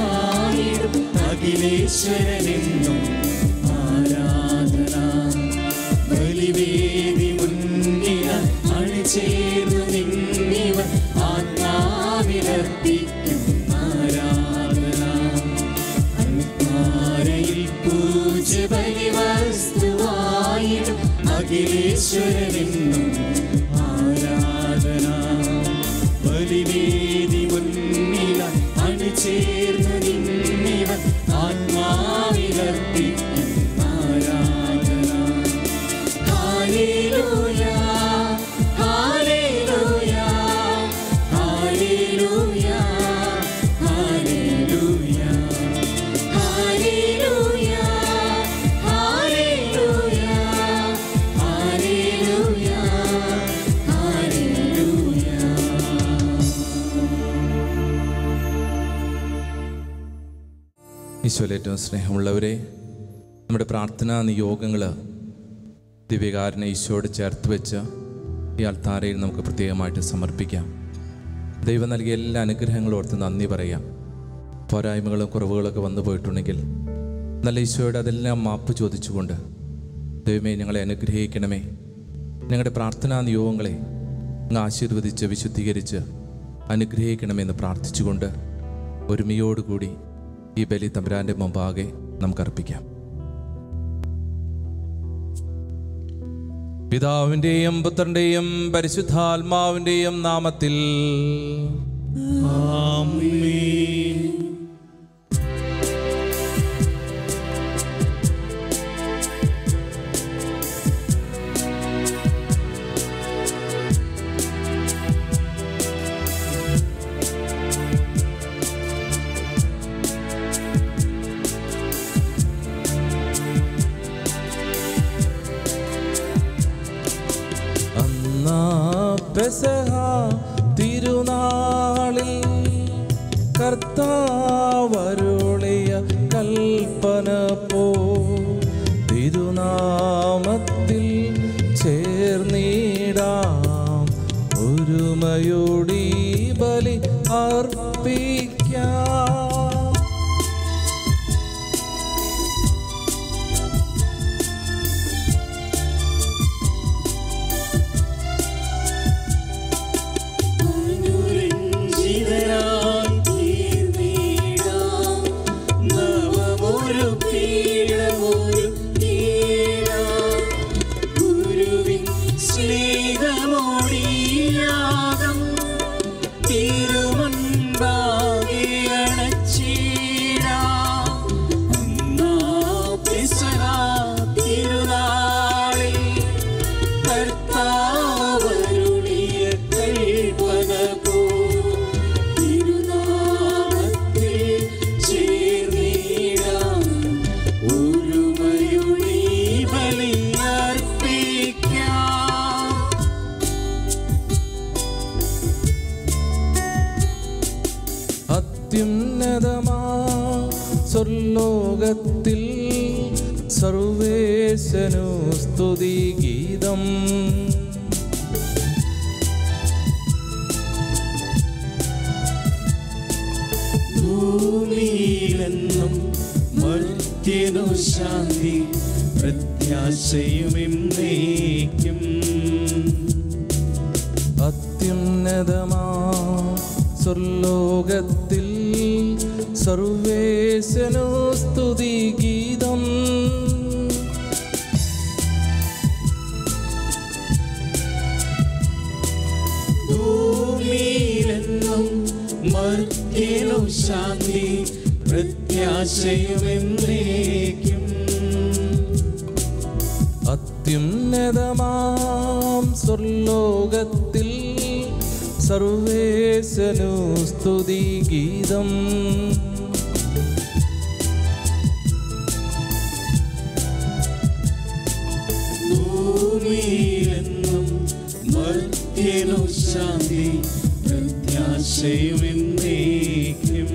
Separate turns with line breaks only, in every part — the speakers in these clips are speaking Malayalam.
വസ്തുവായിടും അഖിലേശ്വരനെന്നും ആരാധന ബലിവേദി മുന്നില അണിചേർന്നു നിന്നിവർ ആത്മാവിലർപ്പിക്കും ആരാധന അൽത്താരയിൽ പൂജ ബലി വസ്തുവായിടും അഖിലേശ്വരനെന്നും ആരാധന ബലിവേദി മുന്നില അണിചേർന്നു നിന്നിവർ ആത്മാവിലർപ്പിക്കും ആരാധന ഹല്ലേലൂയ ഹല്ലേലൂയ ഹല്ലേലൂയ ഹല്ലേലൂയ ഹല്ലേലൂയ ഹല്ലേലൂയ ഹല്ലേലൂയ
ഈശോയിൽ ഏറ്റവും സ്നേഹമുള്ളവരെ നമ്മുടെ പ്രാർത്ഥനാ നിയോഗങ്ങൾ ദിവ്യകാരനെ ഈശോയോട് ചേർത്ത് വെച്ച് ഈ അൾത്താരയിൽ നമുക്ക് പ്രത്യേകമായിട്ട് സമർപ്പിക്കാം ദൈവം നൽകിയ എല്ലാ അനുഗ്രഹങ്ങളും ഓർത്ത് നന്ദി പറയാം പോരായ്മകളും കുറവുകളൊക്കെ വന്നു പോയിട്ടുണ്ടെങ്കിൽ നല്ല ഈശോയോട് അതെല്ലാം മാപ്പ് ചോദിച്ചുകൊണ്ട് ദൈവമേ ഞങ്ങളെ അനുഗ്രഹിക്കണമേ ഞങ്ങളുടെ പ്രാർത്ഥനാ നിയോഗങ്ങളെ അങ്ങ് ആശീർവദിച്ച് വിശുദ്ധീകരിച്ച് അനുഗ്രഹിക്കണമെന്ന് പ്രാർത്ഥിച്ചുകൊണ്ട് ഒരുമയോടുകൂടി ഈ ബലി തമ്പുരാന്റെ മുമ്പാകെ നമുക്ക് അർപ്പിക്കാം പിതാവിൻ്റെയും പുത്രൻ്റെയും പരിശുദ്ധാത്മാവിൻ്റെയും നാമത്തിൽ അന്നാ പെസഹ തിരുനാളിൽ കർത്താവരുളിയ കൽപ്പന പോ തിരുനാമത്തിൽ ചേർന്നിടാം ഒരുമയോടി ബലി അർപ്പിക്കാം
അനുരഞ്ജിതരായി തീർന്നിടാം. നവമൊരു പീഠമൊരു കീഴാം. ഗുരുവിൻ സ്നേഹമോടിയാകം തിരുമുൻപാകെ അണച്ചിടാം. അന്നാ പെസഹ തിരുനാളിൽ കർത്താവരുളിയ കൽപ്പന പോ തിരുനാമത്തിൽ ചേർന്നിടാം ഒരുമയുടെ ബലിയർപ്പിക്കാം
അത്യുന്നതമാ സ്വർലോകത്തിൽ സർവേശനു സ്തുതി ഗീതം
ഭൂമിയിലെന്നും മർത്യനു ശാന്തി പ്രത്യാശയും എന്നേക്കും
അത്യുന്നതമാ സ്വർലോകത്തിൽ സർവേശനു സ്തുതി ഗീതം
ഭൂമിയിലെന്നും മർത്യനു ശാന്തി പ്രത്യാശയും എന്നേക്കും
അത്യുന്നതമാം സ്വർലോകത്തിൽ സർവേശനു സ്തുതി ഗീതം
ഭൂമിയിലെന്നും മർത്യനു ശാന്തി പ്രത്യാശയും എന്നേക്കും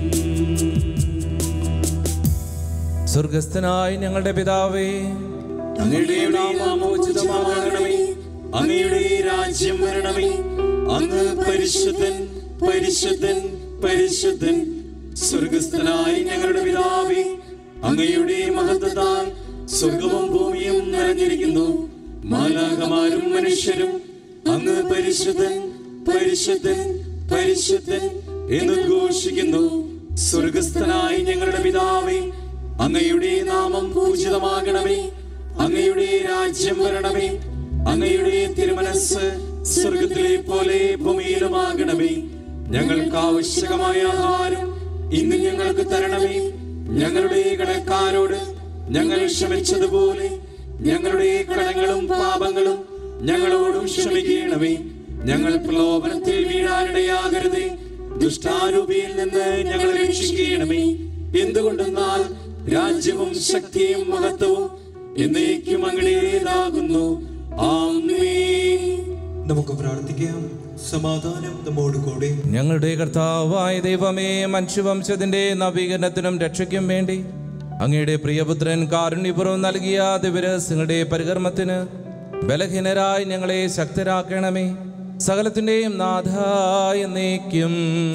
സ്വർഗസ്ഥനായ ഞങ്ങളുടെ പിതാവേ
അങ്ങയുടെ നാമോചിതമാകണമേ അങ്ങയുടെ രാജ്യം വരണമേ അങ്ങ് പരിശുദ്ധൻ പരിശുദ്ധൻ പരിശുദ്ധൻ സ്വർഗസ്ഥനായ ഞങ്ങളുടെ പിതാവേ അങ്ങയുടെ മഹത്വത്താൽ സ്വർഗവും ഭൂമിയും നിറഞ്ഞിരിക്കുന്നു മാലാകമാരും മനുഷ്യരും അങ്ങ് പരിശുദ്ധൻ പരിശുദ്ധൻ പരിശുദ്ധൻ എന്ന് ഘോഷിക്കുന്നു സ്വർഗസ്ഥനായ ഞങ്ങളുടെ പിതാവേ അങ്ങയുടെ നാമം പൂജിതമാകണമേ അങ്ങയുടെ രാജ്യം വരണമേ അങ്ങയുടെ തിരുമനസ് സ്വർഗത്തിലെ പോലെ ഭൂമിയിലുമാകണമേ ഞങ്ങൾക്ക് ആവശ്യകമായ ആഹാരം ഇന്ന് ഞങ്ങൾക്ക് തരണമേ ഞങ്ങളുടെ കടക്കാരോട് ഞങ്ങൾ ക്ഷമിച്ചതുപോലെ ഞങ്ങളുടെ കടങ്ങളും പാപങ്ങളും ഞങ്ങളോടും ക്ഷമിക്കണമേ ഞങ്ങൾ പ്രലോഭനത്തിൽ വീഴാനിടയാകരുതേ ദുഷ്ടാരൂപിയിൽ നിന്ന് ഞങ്ങളെ രക്ഷിക്കണമേ എന്തുകൊണ്ടെന്നാൽ രാജ്യവും ശക്തിയും മഹത്വവും എന്നേക്കും അങ്ങടേതാകുന്നു ആമേൻ
നമുക്ക് പ്രാർത്ഥിക്കാം സമാധാനം നമ്മോട് കൂടെ
ഞങ്ങളുടെ കർത്താവായ ദൈവമേ മനുഷ്യവംശത്തിന്റെ നവീകരണത്തിനും രക്ഷയ്ക്കും വേണ്ടി അങ്ങയുടെ പ്രിയപുത്രൻ കാരുണ്യപുറം നൽകിയ ദിവരഹസ്യങ്ങളുടെ പരികർമ്മത്തിന് ബലഹീനരായി ഞങ്ങളെ ശക്തരാക്കണമേ സകലത്തിന്റെയും നാഥായ എന്നേക്കും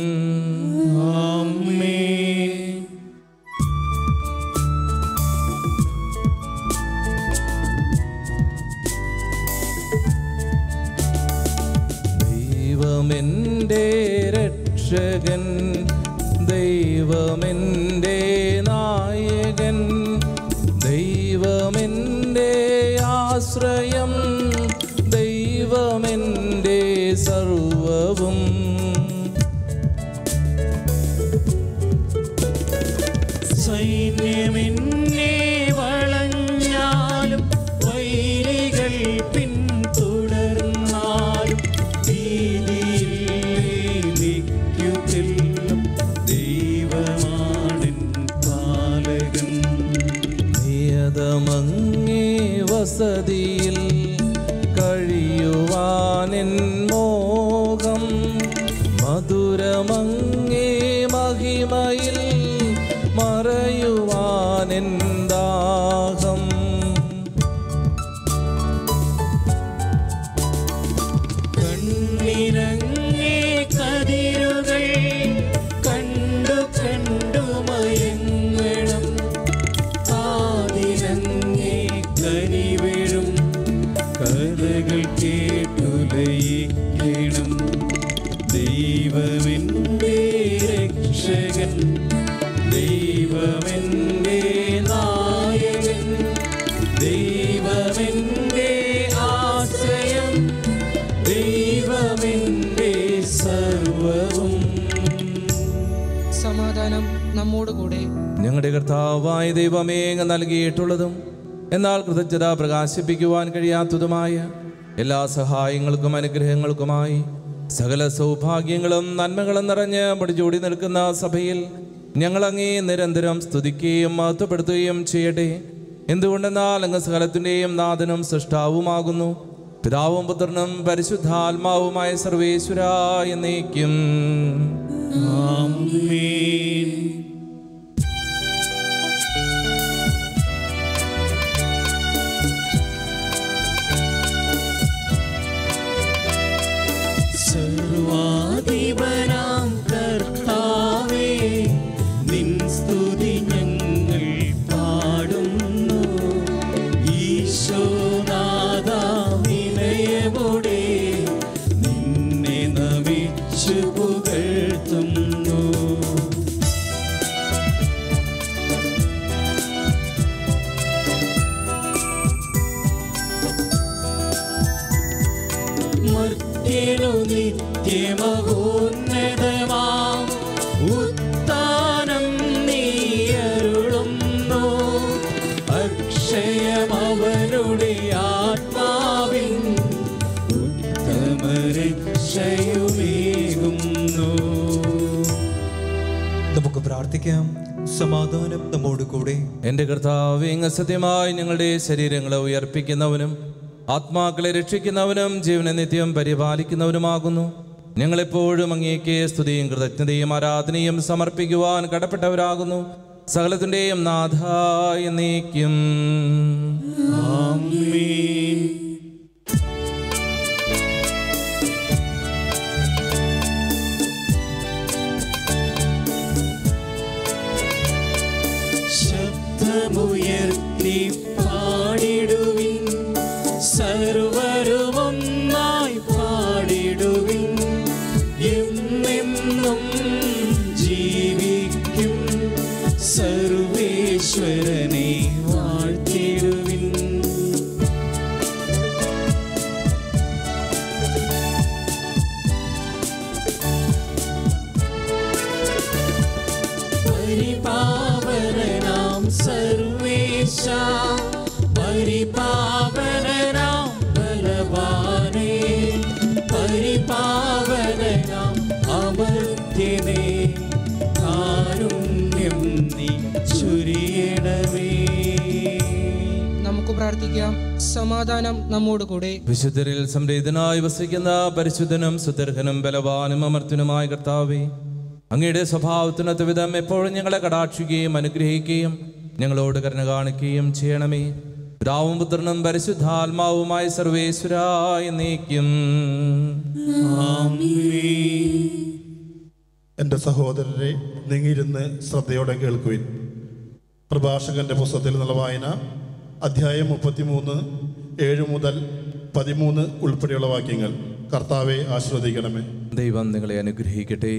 ദൈവമെൻ്റെ രക്ഷകൻ ദൈവമെൻ്റെ നായകൻ ദൈവമെൻ്റെ ആശ്രയം ദൈവമെൻ്റെ സർവവും
സൈന്യമെന്നെ വളഞ്ഞാലും വൈരികൾ പിന്തുടർന്നാലും ഭീതിയിലേക്കുതെല്ലും ദൈവമാണെൻ പാലകൻ
നിയതമങ്ങേ വസതിയിൽ കഴിയുവാനെൻ മോഹം മധുരമങ്ങേ മഹിമയിൽ മറയുവാനെൻ ദാഹം
കണ്ണിരങ്ങേ കതിരുകൾ കണ്ടു കണ്ടു മയങ്ങണം ആദിരങ്ങേ കനിവിഴും കഥകൾ കേട്ടുലയിക്കണം ദൈവമെന്റെ രക്ഷകൻ ദൈവമെന്റെ നായകൻ ദൈവമെന്റെ ആശ്രയം ദൈവമെന്റെ സർവവും
സമാധാനം നമ്മോടുകൂടെ
ഞങ്ങളുടെ കർത്താവായ ദൈവമേ അങ്ങ് നൽകിയിട്ടുള്ളതും എന്നാൽ കൃതജ്ഞത പ്രകാശിപ്പിക്കുവാൻ കഴിയാത്തതുമായ എല്ലാ സഹായങ്ങൾക്കും അനുഗ്രഹങ്ങൾക്കുമായി സകല സൗഭാഗ്യങ്ങളും നന്മകളും നിറഞ്ഞ് മുടിചൂടി നിൽക്കുന്ന സഭയിൽ ഞങ്ങൾ അങ്ങേ നിരന്തരം സ്തുതിക്കുകയും മഹത്വപ്പെടുത്തുകയും ചെയ്യട്ടെ എന്തുകൊണ്ടെന്നാൽ അങ്ങ് സകലത്തിൻ്റെയും നാഥനും സൃഷ്ടാവുമാകുന്നു പിതാവും പുത്രനും പരിശുദ്ധാത്മാവുമായ സർവേശ്വര എന്നേക്കും
ആമേൻ സർവാധിപനാം കർത്താവേ നിൻ സ്തുതി ഞങ്ങൾ പാടുന്നു ഈശോനാഥ വിനയമോടെ നിന്നെ നമിച്ചു പുകഴ്ത്തുന്നു മർത്യനു നിത്യമഹോന്നതമാം ഉത്താനം നീയരുളുന്നു അക്ഷയമവനുടെ ആത്മാവിൻ ഉത്തമരക്ഷയുമേകുന്നു
നമുക്ക് പ്രാർത്ഥിക്കാം സമാധാനം നമ്മോട് കൂടെ
എൻ്റെ കർത്താവ് ഇങ്ങ് സത്യമായി ഞങ്ങളുടെ ശരീരങ്ങളെ ഉയർപ്പിക്കുന്നവനും ആത്മാക്കളെ രക്ഷിക്കുന്നവനും ജീവനെ നിത്യം പരിപാലിക്കുന്നവനുമാകുന്നു ഞങ്ങളെപ്പോഴും അങ്ങേക്ക് സ്തുതിയും കൃതജ്ഞതയും ആരാധനയും സമർപ്പിക്കുവാൻ കടപ്പെട്ടവരാകുന്നു സകലത്തിൻ്റെയും നാഥായ നീക്കും
ആമേൻ ശബ്ദമുയർത്തി പാടിടുവിൻ സർവരുമൊന്നായി പാടിടുവിൻ എന്നെന്നും ജീവിക്കും സർവേശ്വരനെ വാഴ്ത്തിടുവിൻ പരിപാവനാം സർവേശ പരിപാവനാം ബലവാനേ പരിപാവനാം അമർത്യനേ കാരുണ്യം നീ ചുരിയണമേ
നമുക്ക് പ്രാർത്ഥിക്കാം സമാധാനം നമ്മോട് കൂടെ
വിശുദ്ധരിൽ സംപ്രീതനായി വസിക്കുന്ന പരിശുദ്ധനും സുദീർഘനും ബലവാനും അമർത്തിനുമായ കർത്താവേ അങ്ങയുടെ സ്വഭാവത്തിനൊത്ത വിധം എപ്പോഴും ഞങ്ങളെ കടാക്ഷിക്കുകയും അനുഗ്രഹിക്കുകയും ഞങ്ങളോട് കരുണ കാണിക്കുകയും ചെയ്യണമേ പിതാവും പുത്രനും പരിശുദ്ധാത്മാവുമായ സർവേശ്വരായി നീക്കും
എൻ്റെ സഹോദരരെ നീങ്ങിയിരുന്ന് ശ്രദ്ധയോടെ കേൾക്കുവിൻ പ്രഭാഷകന്റെ പുസ്തകത്തിൽ നിന്നുള്ള വായന അധ്യായം മുപ്പത്തിമൂന്ന് ഏഴ് മുതൽ പതിമൂന്ന് ഉൾപ്പെടെയുള്ള വാക്യങ്ങൾ കർത്താവെ ആശ്രവദിക്കണമേ
ദൈവം നിങ്ങളെ അനുഗ്രഹിക്കട്ടെ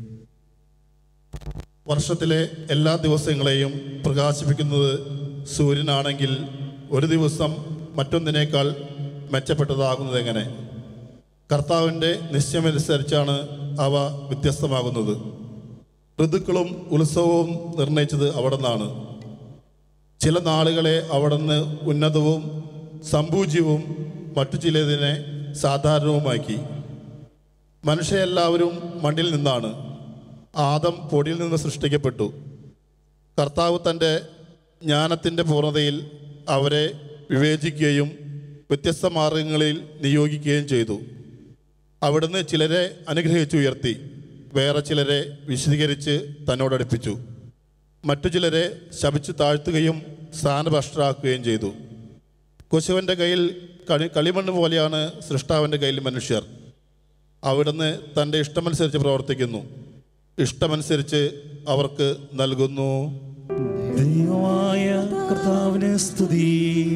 വർഷത്തിലെ എല്ലാ ദിവസങ്ങളെയും പ്രകാശിപ്പിക്കുന്നത് സൂര്യനാണെങ്കിൽ ഒരു ദിവസം മറ്റൊന്നിനേക്കാൾ മെച്ചപ്പെട്ടതാകുന്നത് എങ്ങനെ കർത്താവിൻ്റെ നിശ്ചയമനുസരിച്ചാണ് അവ വ്യത്യസ്തമാകുന്നത് ഋതുക്കളും ഉത്സവവും നിർണയിച്ചത് അവിടെ നിന്നാണ് ചില നാളുകളെ അവിടുന്ന് ഉന്നതവും സമ്പൂജ്യവും മറ്റു ചിലതിനെ സാധാരണവുമാക്കി മനുഷ്യരെല്ലാവരും മണ്ണിൽ നിന്നാണ് ആദം പൊടിയിൽ നിന്ന് സൃഷ്ടിക്കപ്പെട്ടു കർത്താവ് തൻ്റെ ജ്ഞാനത്തിൻ്റെ പൂർണ്ണതയിൽ അവരെ വിവേചിക്കുകയും വ്യത്യസ്ത മാർഗങ്ങളിൽ നിയോഗിക്കുകയും ചെയ്തു അവിടുന്ന് ചിലരെ അനുഗ്രഹിച്ചുയർത്തി വേറെ ചിലരെ വിശദീകരിച്ച് തന്നോടടുപ്പിച്ചു മറ്റു ചിലരെ ശപിച്ചു താഴ്ത്തുകയും സ്ഥാനഭ്രഷ്ടരാക്കുകയും ചെയ്തു കൊശുവൻ്റെ കയ്യിൽ കളി കളിമണ്ണ് പോലെയാണ് സൃഷ്ടാവിൻ്റെ കയ്യിൽ മനുഷ്യർ അവിടുന്ന് തൻ്റെ ഇഷ്ടമനുസരിച്ച് പ്രവർത്തിക്കുന്നു ഇഷ്ടമനുസരിച്ച് അവർക്ക് നൽകുന്നു
ദൈവമായ കർത്താവിന് സ്തുതി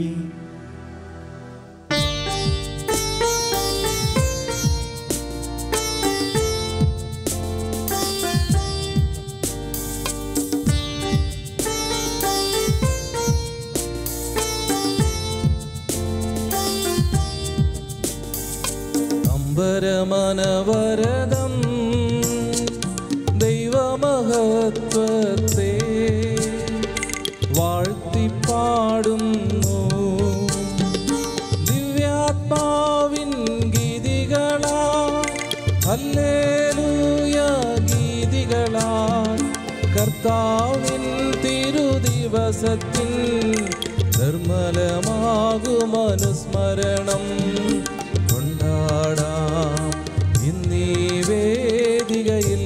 അമ്പരമനവരദം ദൈവമഹത്വത്തെ വാഴ്ത്തിപ്പാടുന്നു ദിവ്യാത്മാവിൻ ഗീതികളാ ഹല്ലേലൂയ ഗീതികളാ കർത്താവിൻ തിരുദിവസത്തിൻ നിർമ്മലമാകുമനുസ്മരണം കൊണ്ടാടാം ഇന്നീ വേദികയിൽ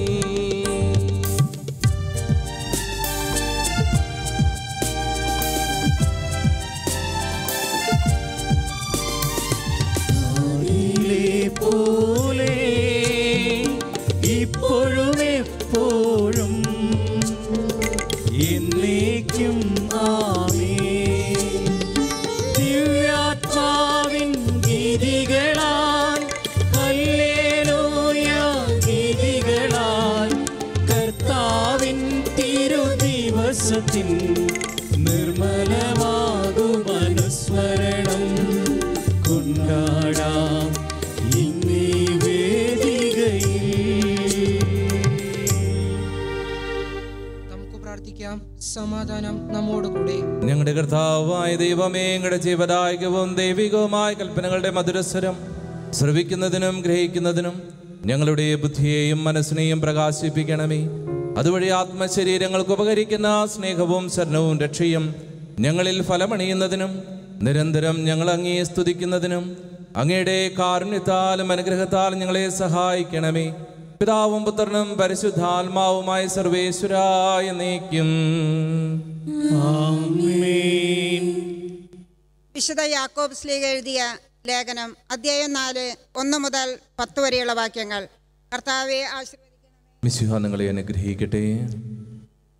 ആദിയിലെ പോലെ ഇപ്പോഴും എപ്പോഴും എന്നേക്കും ആമേൻ ദിവ്യാത്മാവിൻ ഗീതികളാൽ ഹല്ലേലൂയ ഗീതികളാൽ കർത്താവിൻ തിരുദിവസത്തിൻ നിർമ്മലമാകും അനുസ്മരണം കൊണ്ടാടാം ഇന്നീ വേദികയിൽ
നമുക്ക് പ്രാർത്ഥിക്കാം സമാധാനം നമ്മോട് കൂടെ
ഞങ്ങളുടെ കർത്താവായ ദൈവമേ ഞങ്ങളുടെ ജീവദായകവും ദൈവികവുമായ കൽപ്പനകളുടെ മധുരസ്വരം ശ്രവിക്കുന്നതിനും ഗ്രഹിക്കുന്നതിനും ഞങ്ങളുടെ ബുദ്ധിയെയും മനസ്സിനെയും പ്രകാശിപ്പിക്കണമേ അതുവഴി ആത്മശരീരങ്ങൾക്ക് ഉപകരിക്കുന്ന സ്നേഹവും ശരണവും രക്ഷയും ഞങ്ങളിൽ ഫലമണിയുന്നതിനും നിരന്തരം ഞങ്ങൾ അങ്ങേ സ്തുതിക്കുന്നതിനും അങ്ങയുടെ കാരുണ്യത്താലും അനുഗ്രഹത്താലും ഞങ്ങളെ സഹായിക്കണമേ പിതാവും പുത്രനും പരിശുദ്ധാത്മാവുമായ സർവേശ്വരായ നീക്കും
ആമേൻ
വിശുദ്ധ യാക്കോബ് സ്ലീഗ് എഴുതിയ ലേഖനം അധ്യായം നാല് ഒന്ന് മുതൽ പത്ത് വരെയുള്ള വാക്യങ്ങൾ കർത്താവെ ആശീർവദിക്കണം
മിശിഹ നിങ്ങളെ അനുഗ്രഹിക്കട്ടെ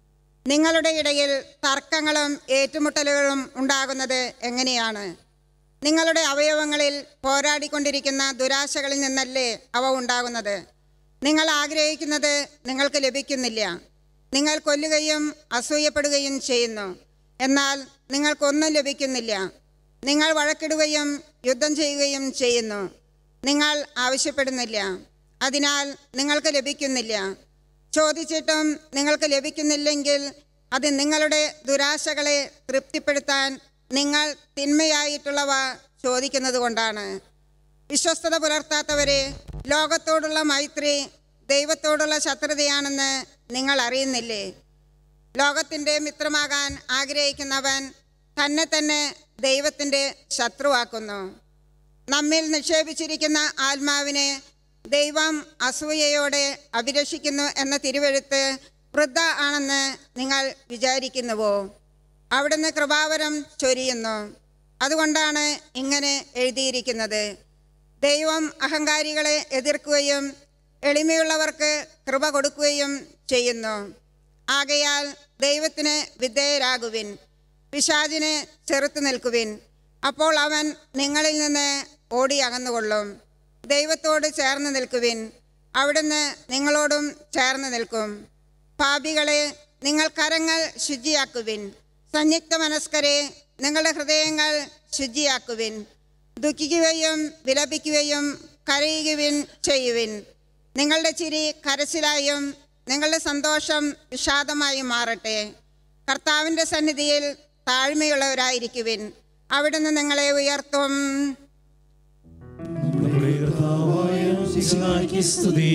നിങ്ങളുടെ ഇടയിൽ തർക്കങ്ങളും ഏറ്റുമുട്ടലുകളും ഉണ്ടാകുന്നത് എങ്ങനെയാണ് നിങ്ങളുടെ അവയവങ്ങളിൽ പോരാടിക്കൊണ്ടിരിക്കുന്ന ദുരാശകളിൽ നിന്നല്ലേ അവ ഉണ്ടാകുന്നത് നിങ്ങൾ ആഗ്രഹിക്കുന്നത് നിങ്ങൾക്ക് ലഭിക്കുന്നില്ല നിങ്ങൾ കൊല്ലുകയും അസൂയപ്പെടുകയും ചെയ്യുന്നു എന്നാൽ നിങ്ങൾക്കൊന്നും ലഭിക്കുന്നില്ല നിങ്ങൾ വഴക്കിടുകയും യുദ്ധം ചെയ്യുകയും ചെയ്യുന്നു നിങ്ങൾ ആവശ്യപ്പെടുന്നില്ല അതിനാൽ നിങ്ങൾക്ക് ലഭിക്കുന്നില്ല ചോദിച്ചിട്ടും നിങ്ങൾക്ക് ലഭിക്കുന്നില്ലെങ്കിൽ അത് നിങ്ങളുടെ ദുരാശകളെ തൃപ്തിപ്പെടുത്താൻ നിങ്ങൾ തിന്മയായിട്ടുള്ളവ ചോദിക്കുന്നത് കൊണ്ടാണ് വിശ്വസ്തത പുലർത്താത്തവരെ ലോകത്തോടുള്ള മൈത്രി ദൈവത്തോടുള്ള ശത്രുതയാണെന്ന് നിങ്ങൾ അറിയുന്നില്ലേ ലോകത്തിൻ്റെ മിത്രമാകാൻ ആഗ്രഹിക്കുന്നവൻ തന്നെ തന്നെ ദൈവത്തിൻ്റെ ശത്രുവാക്കുന്നു നമ്മിൽ നിക്ഷേപിച്ചിരിക്കുന്ന ആത്മാവിനെ ദൈവം അസൂയയോടെ അഭിരക്ഷിക്കുന്നു എന്ന തിരുവെഴുത്ത് വൃദ്ധ ആണെന്ന് നിങ്ങൾ വിചാരിക്കുന്നുവോ അവിടുന്ന് കൃപാവരം ചൊരിയുന്നു അതുകൊണ്ടാണ് ഇങ്ങനെ എഴുതിയിരിക്കുന്നത് ദൈവം അഹങ്കാരികളെ എതിർക്കുകയും എളിമയുള്ളവർക്ക് കൃപ കൊടുക്കുകയും ചെയ്യുന്നു ആകയാൽ ദൈവത്തിന് വിധേയരാകുവിൻ പിശാചിനെ ചെറുത്തു നിൽക്കുവിൻ അപ്പോൾ അവൻ നിങ്ങളിൽ നിന്ന് ഓടി അകന്നുകൊള്ളും ദൈവത്തോട് ചേർന്ന് നിൽക്കുവിൻ അവിടുന്ന് നിങ്ങളോടും ചേർന്ന് നിൽക്കും പാപികളെ നിങ്ങൾ കരങ്ങൾ ശുചിയാക്കുവിൻ സംയുക്ത മനസ്കരെ നിങ്ങളുടെ ഹൃദയങ്ങൾ ശുചിയാക്കുവിൻ ദുഃഖിക്കുകയും വിലപിക്കുകയും കരയുകയും ചെയ്യുവിൻ നിങ്ങളുടെ ചിരി കരച്ചിലായും നിങ്ങളുടെ സന്തോഷം വിഷാദമായും മാറട്ടെ കർത്താവിൻ്റെ സന്നിധിയിൽ താഴ്മയുള്ളവരായിരിക്കുവിൻ അവിടുന്ന് നിങ്ങളെ ഉയർത്തും
നമ്മുടെ കർത്താവായ മിശിഹായ്ക്ക് സ്തുതി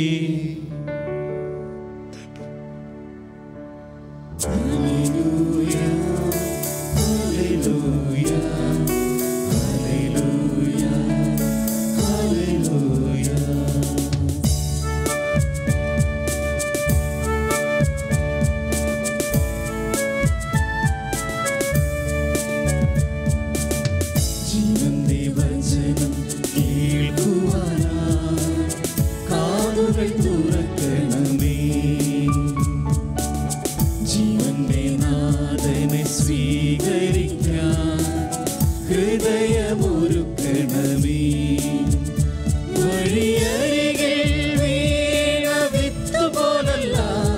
ഹല്ലേലൂയ, ഹല്ലേലൂയ, ഹല്ലേലൂയ, ഹല്ലേലൂയ. ജീവന്റെ വചനം കേൾക്കുവാനാ കാതുകൾ തുറക്കണമേ ജീവന്റെ നാഥനെ സ്വീകരിക്കാൻ ഹൃദയമൊരുക്കണമേ വഴിയരികിൽ വീണ വിത്ത് പോലല്ല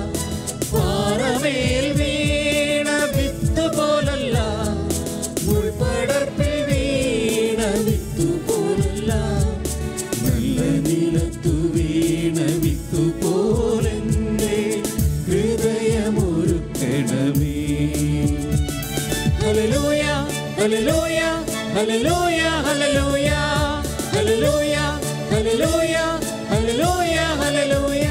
പാറമേൽ വീണ വിത്ത് പോലല്ല മുൾപടർപ്പിൽ വീണ വിത്തു പോലല്ല നല്ല നിലത്തു വീണ വിത്തു പോലെന്റെ ഹൃദയമൊരുക്കണമേ ഹല്ലേലൂയ ഹല്ലേലൂയ ഹല്ലേലൂയ ഹല്ലേലൂയ ഹല്ലേലൂയ ഹല്ലേലൂയ ഹല്ലേലൂയ ഹല്ലേലൂയ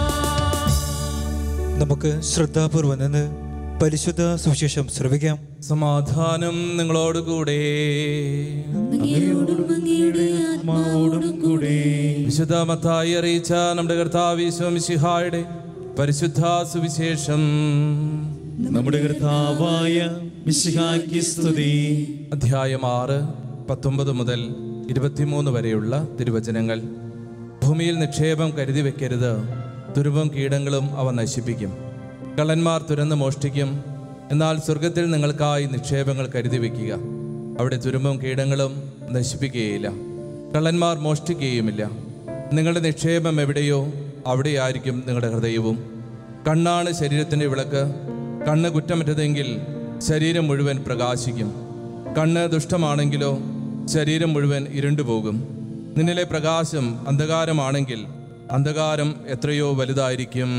നമുക്ക് ശ്രദ്ധാപൂർവം നിന്ന് പരിശുദ്ധ സുവിശേഷം ശ്രവിക്കാം
സമാധാനം നിങ്ങളോടുകൂടെ
അങ്ങയോടും അങ്ങയുടെ ആത്മാവോടും കൂടെ
വിശുദ്ധ മത്തായി അറിയിച്ച നമ്മുടെ കർത്താവ് ഈശോമിശിഹായുടെ പരിശുദ്ധ സുവിശേഷം
നമ്മുടെ കർത്താവായ മിശിഹായ്ക്ക് സ്തുതി
അധ്യായം ആറ് പത്തൊമ്പത് മുതൽ ഇരുപത്തിമൂന്ന് വരെയുള്ള തിരുവചനങ്ങൾ ഭൂമിയിൽ നിക്ഷേപം കരുതി വെക്കരുത് തുരുമ്പും കീടങ്ങളും അവ നശിപ്പിക്കും കള്ളന്മാർ തുരന്ന് മോഷ്ടിക്കും എന്നാൽ സ്വർഗത്തിൽ നിങ്ങൾക്കായി നിക്ഷേപങ്ങൾ കരുതി വെക്കുക അവിടെ തുരുമ്പും കീടങ്ങളും നശിപ്പിക്കുകയില്ല കള്ളന്മാർ മോഷ്ടിക്കുകയുമില്ല നിങ്ങളുടെ നിക്ഷേപം എവിടെയോ അവിടെയായിരിക്കും നിങ്ങളുടെ ഹൃദയവും കണ്ണാണ് ശരീരത്തിൻ്റെ വിളക്ക് കണ്ണ് കുറ്റമറ്റതെങ്കിൽ ശരീരം മുഴുവൻ പ്രകാശിക്കും കണ്ണ് ദുഷ്ടമാണെങ്കിലോ ശരീരം മുഴുവൻ ഇരുണ്ടുപോകും നിന്നിലെ പ്രകാശം അന്ധകാരമാണെങ്കിൽ അന്ധകാരം എത്രയോ വലുതായിരിക്കും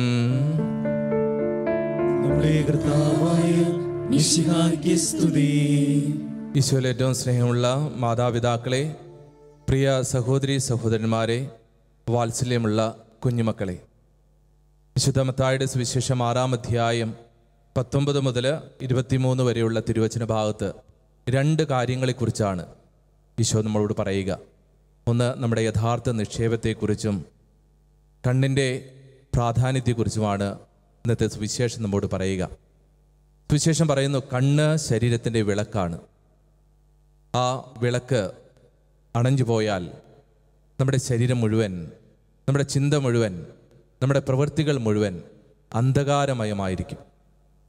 നമ്മുടെ കർത്താവായ മിശിഹായ്ക്ക് സ്തുതി
ഈശോയിൽ ഏറ്റവും സ്നേഹമുള്ള മാതാപിതാക്കളെ പ്രിയ സഹോദരി സഹോദരന്മാരെ വാത്സല്യമുള്ള കുഞ്ഞുമക്കളെ വിശുദ്ധ മത്തായുടെ സുവിശേഷം ആറാം അധ്യായം പത്തൊമ്പത് മുതൽ ഇരുപത്തിമൂന്ന് വരെയുള്ള തിരുവചന ഭാഗത്ത് രണ്ട് കാര്യങ്ങളെക്കുറിച്ചാണ് ഈശോ നമ്മളോട് പറയുക ഒന്ന് നമ്മുടെ യഥാർത്ഥ നിക്ഷേപത്തെക്കുറിച്ചും കണ്ണിൻ്റെ പ്രാധാന്യത്തെക്കുറിച്ചുമാണ് ഇന്നത്തെ സുവിശേഷം നമ്മോട് പറയുക സുവിശേഷം പറയുന്നു കണ്ണ് ശരീരത്തിൻ്റെ വിളക്കാണ് ആ വിളക്ക് അണഞ്ഞു പോയാൽ നമ്മുടെ ശരീരം മുഴുവൻ നമ്മുടെ ചിന്ത മുഴുവൻ നമ്മുടെ പ്രവൃത്തികൾ മുഴുവൻ അന്ധകാരമയമായിരിക്കും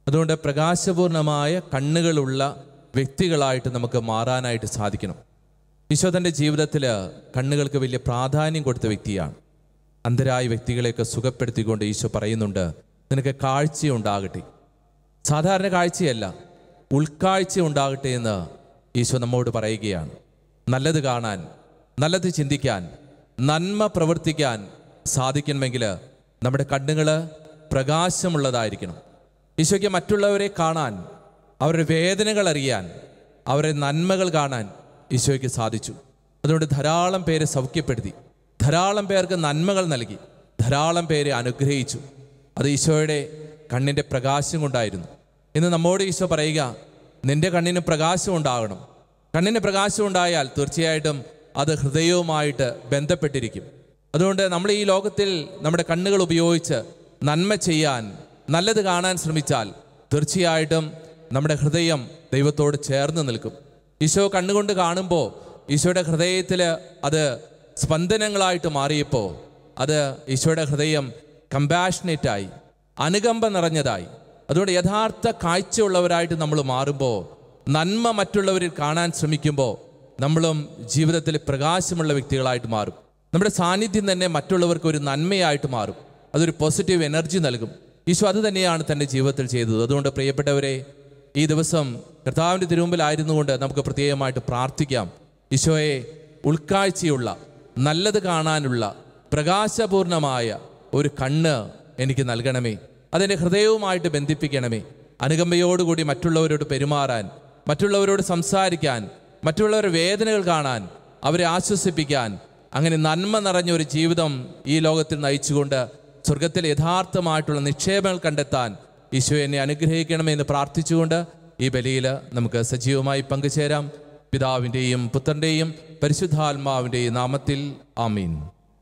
അതുകൊണ്ട് പ്രകാശപൂർണമായ കണ്ണുകളുള്ള വ്യക്തികളായിട്ട് നമുക്ക് മാറാനായിട്ട് സാധിക്കണം ഈശോ തൻ്റെ ജീവിതത്തിൽ കണ്ണുകൾക്ക് വലിയ പ്രാധാന്യം കൊടുത്ത വ്യക്തിയാണ് അന്ധരായ വ്യക്തികളെയൊക്കെ സുഖപ്പെടുത്തിക്കൊണ്ട് ഈശോ പറയുന്നുണ്ട് നിനക്ക് കാഴ്ചയുണ്ടാകട്ടെ സാധാരണ കാഴ്ചയല്ല ഉൾക്കാഴ്ച ഉണ്ടാകട്ടെ എന്ന് ഈശോ നമ്മോട് പറയുകയാണ് നല്ലത് കാണാൻ നല്ലത് ചിന്തിക്കാൻ നന്മ പ്രവർത്തിക്കാൻ സാധിക്കണമെങ്കിൽ നമ്മുടെ കണ്ണുകൾ പ്രകാശമുള്ളതായിരിക്കണം ഈശോയ്ക്ക് മറ്റുള്ളവരെ കാണാൻ അവരുടെ വേദനകൾ അറിയാൻ അവരുടെ നന്മകൾ കാണാൻ ഈശോയ്ക്ക് സാധിച്ചു അതുകൊണ്ട് ധാരാളം പേരെ സൗഖ്യപ്പെടുത്തി ധാരാളം പേർക്ക് നന്മകൾ നൽകി ധാരാളം പേരെ അനുഗ്രഹിച്ചു അത് ഈശോയുടെ കണ്ണിൻ്റെ പ്രകാശം കൊണ്ടായിരുന്നു ഇന്ന് നമ്മോട് ഈശോ പറയുക നിന്റെ കണ്ണിന് പ്രകാശം ഉണ്ടാകണം കണ്ണിന് പ്രകാശം ഉണ്ടായാൽ തീർച്ചയായിട്ടും അത് ഹൃദയവുമായിട്ട് ബന്ധപ്പെട്ടിരിക്കും അതുകൊണ്ട് നമ്മൾ ഈ ലോകത്തിൽ നമ്മുടെ കണ്ണുകൾ ഉപയോഗിച്ച് നന്മ ചെയ്യാൻ നല്ലത് കാണാൻ ശ്രമിച്ചാൽ തീർച്ചയായിട്ടും നമ്മുടെ ഹൃദയം ദൈവത്തോട് ചേർന്ന് നിൽക്കും ഈശോ കണ്ണുകൊണ്ട് കാണുമ്പോൾ ഈശോയുടെ ഹൃദയത്തിൽ അത് സ്പന്ദനങ്ങളായിട്ട് മാറിയപ്പോൾ അത് ഈശോയുടെ ഹൃദയം കമ്പാഷനേറ്റായി അനുകമ്പ നിറഞ്ഞതായി അതുകൊണ്ട് യഥാർത്ഥ കാഴ്ചയുള്ളവരായിട്ട് നമ്മൾ മാറുമ്പോൾ നന്മ മറ്റുള്ളവരിൽ കാണാൻ ശ്രമിക്കുമ്പോൾ നമ്മളും ജീവിതത്തിൽ പ്രകാശമുള്ള വ്യക്തികളായിട്ട് മാറും നമ്മുടെ സാന്നിധ്യം തന്നെ മറ്റുള്ളവർക്ക് ഒരു നന്മയായിട്ട് മാറും അതൊരു പോസിറ്റീവ് എനർജി നൽകും ഈശോ അത് തന്നെയാണ് തൻ്റെ ജീവിതത്തിൽ ചെയ്തത് അതുകൊണ്ട് പ്രിയപ്പെട്ടവരെ ഈ ദിവസം കർത്താവിൻ്റെ തിരുമുമ്പിലായിരുന്നു കൊണ്ട് നമുക്ക് പ്രത്യേകമായിട്ട് പ്രാർത്ഥിക്കാം ഈശോയെ ഉൾക്കാഴ്ചയുള്ള നല്ലത് കാണാനുള്ള പ്രകാശപൂർണമായ ഒരു കണ്ണ് എനിക്ക് നൽകണമേ അതെൻ്റെ ഹൃദയവുമായിട്ട് ബന്ധിപ്പിക്കണമേ അനുകമ്പയോടുകൂടി മറ്റുള്ളവരോട് പെരുമാറാൻ മറ്റുള്ളവരോട് സംസാരിക്കാൻ മറ്റുള്ളവരുടെ വേദനകൾ കാണാൻ അവരെ ആശ്വസിപ്പിക്കാൻ അങ്ങനെ നന്മ നിറഞ്ഞ ഒരു ജീവിതം ഈ ലോകത്തിൽ നയിച്ചുകൊണ്ട് സ്വർഗത്തിൽ യഥാർത്ഥമായിട്ടുള്ള നിക്ഷേപങ്ങൾ കണ്ടെത്താൻ ഈശോ എന്നെ അനുഗ്രഹിക്കണമെന്ന് പ്രാർത്ഥിച്ചുകൊണ്ട് ഈ ബലിയിൽ നമുക്ക് സജീവമായി പങ്കുചേരാം പിതാവിൻ്റെയും പുത്രൻ്റെയും പരിശുദ്ധാത്മാവിൻ്റെയും നാമത്തിൽ ആമീൻ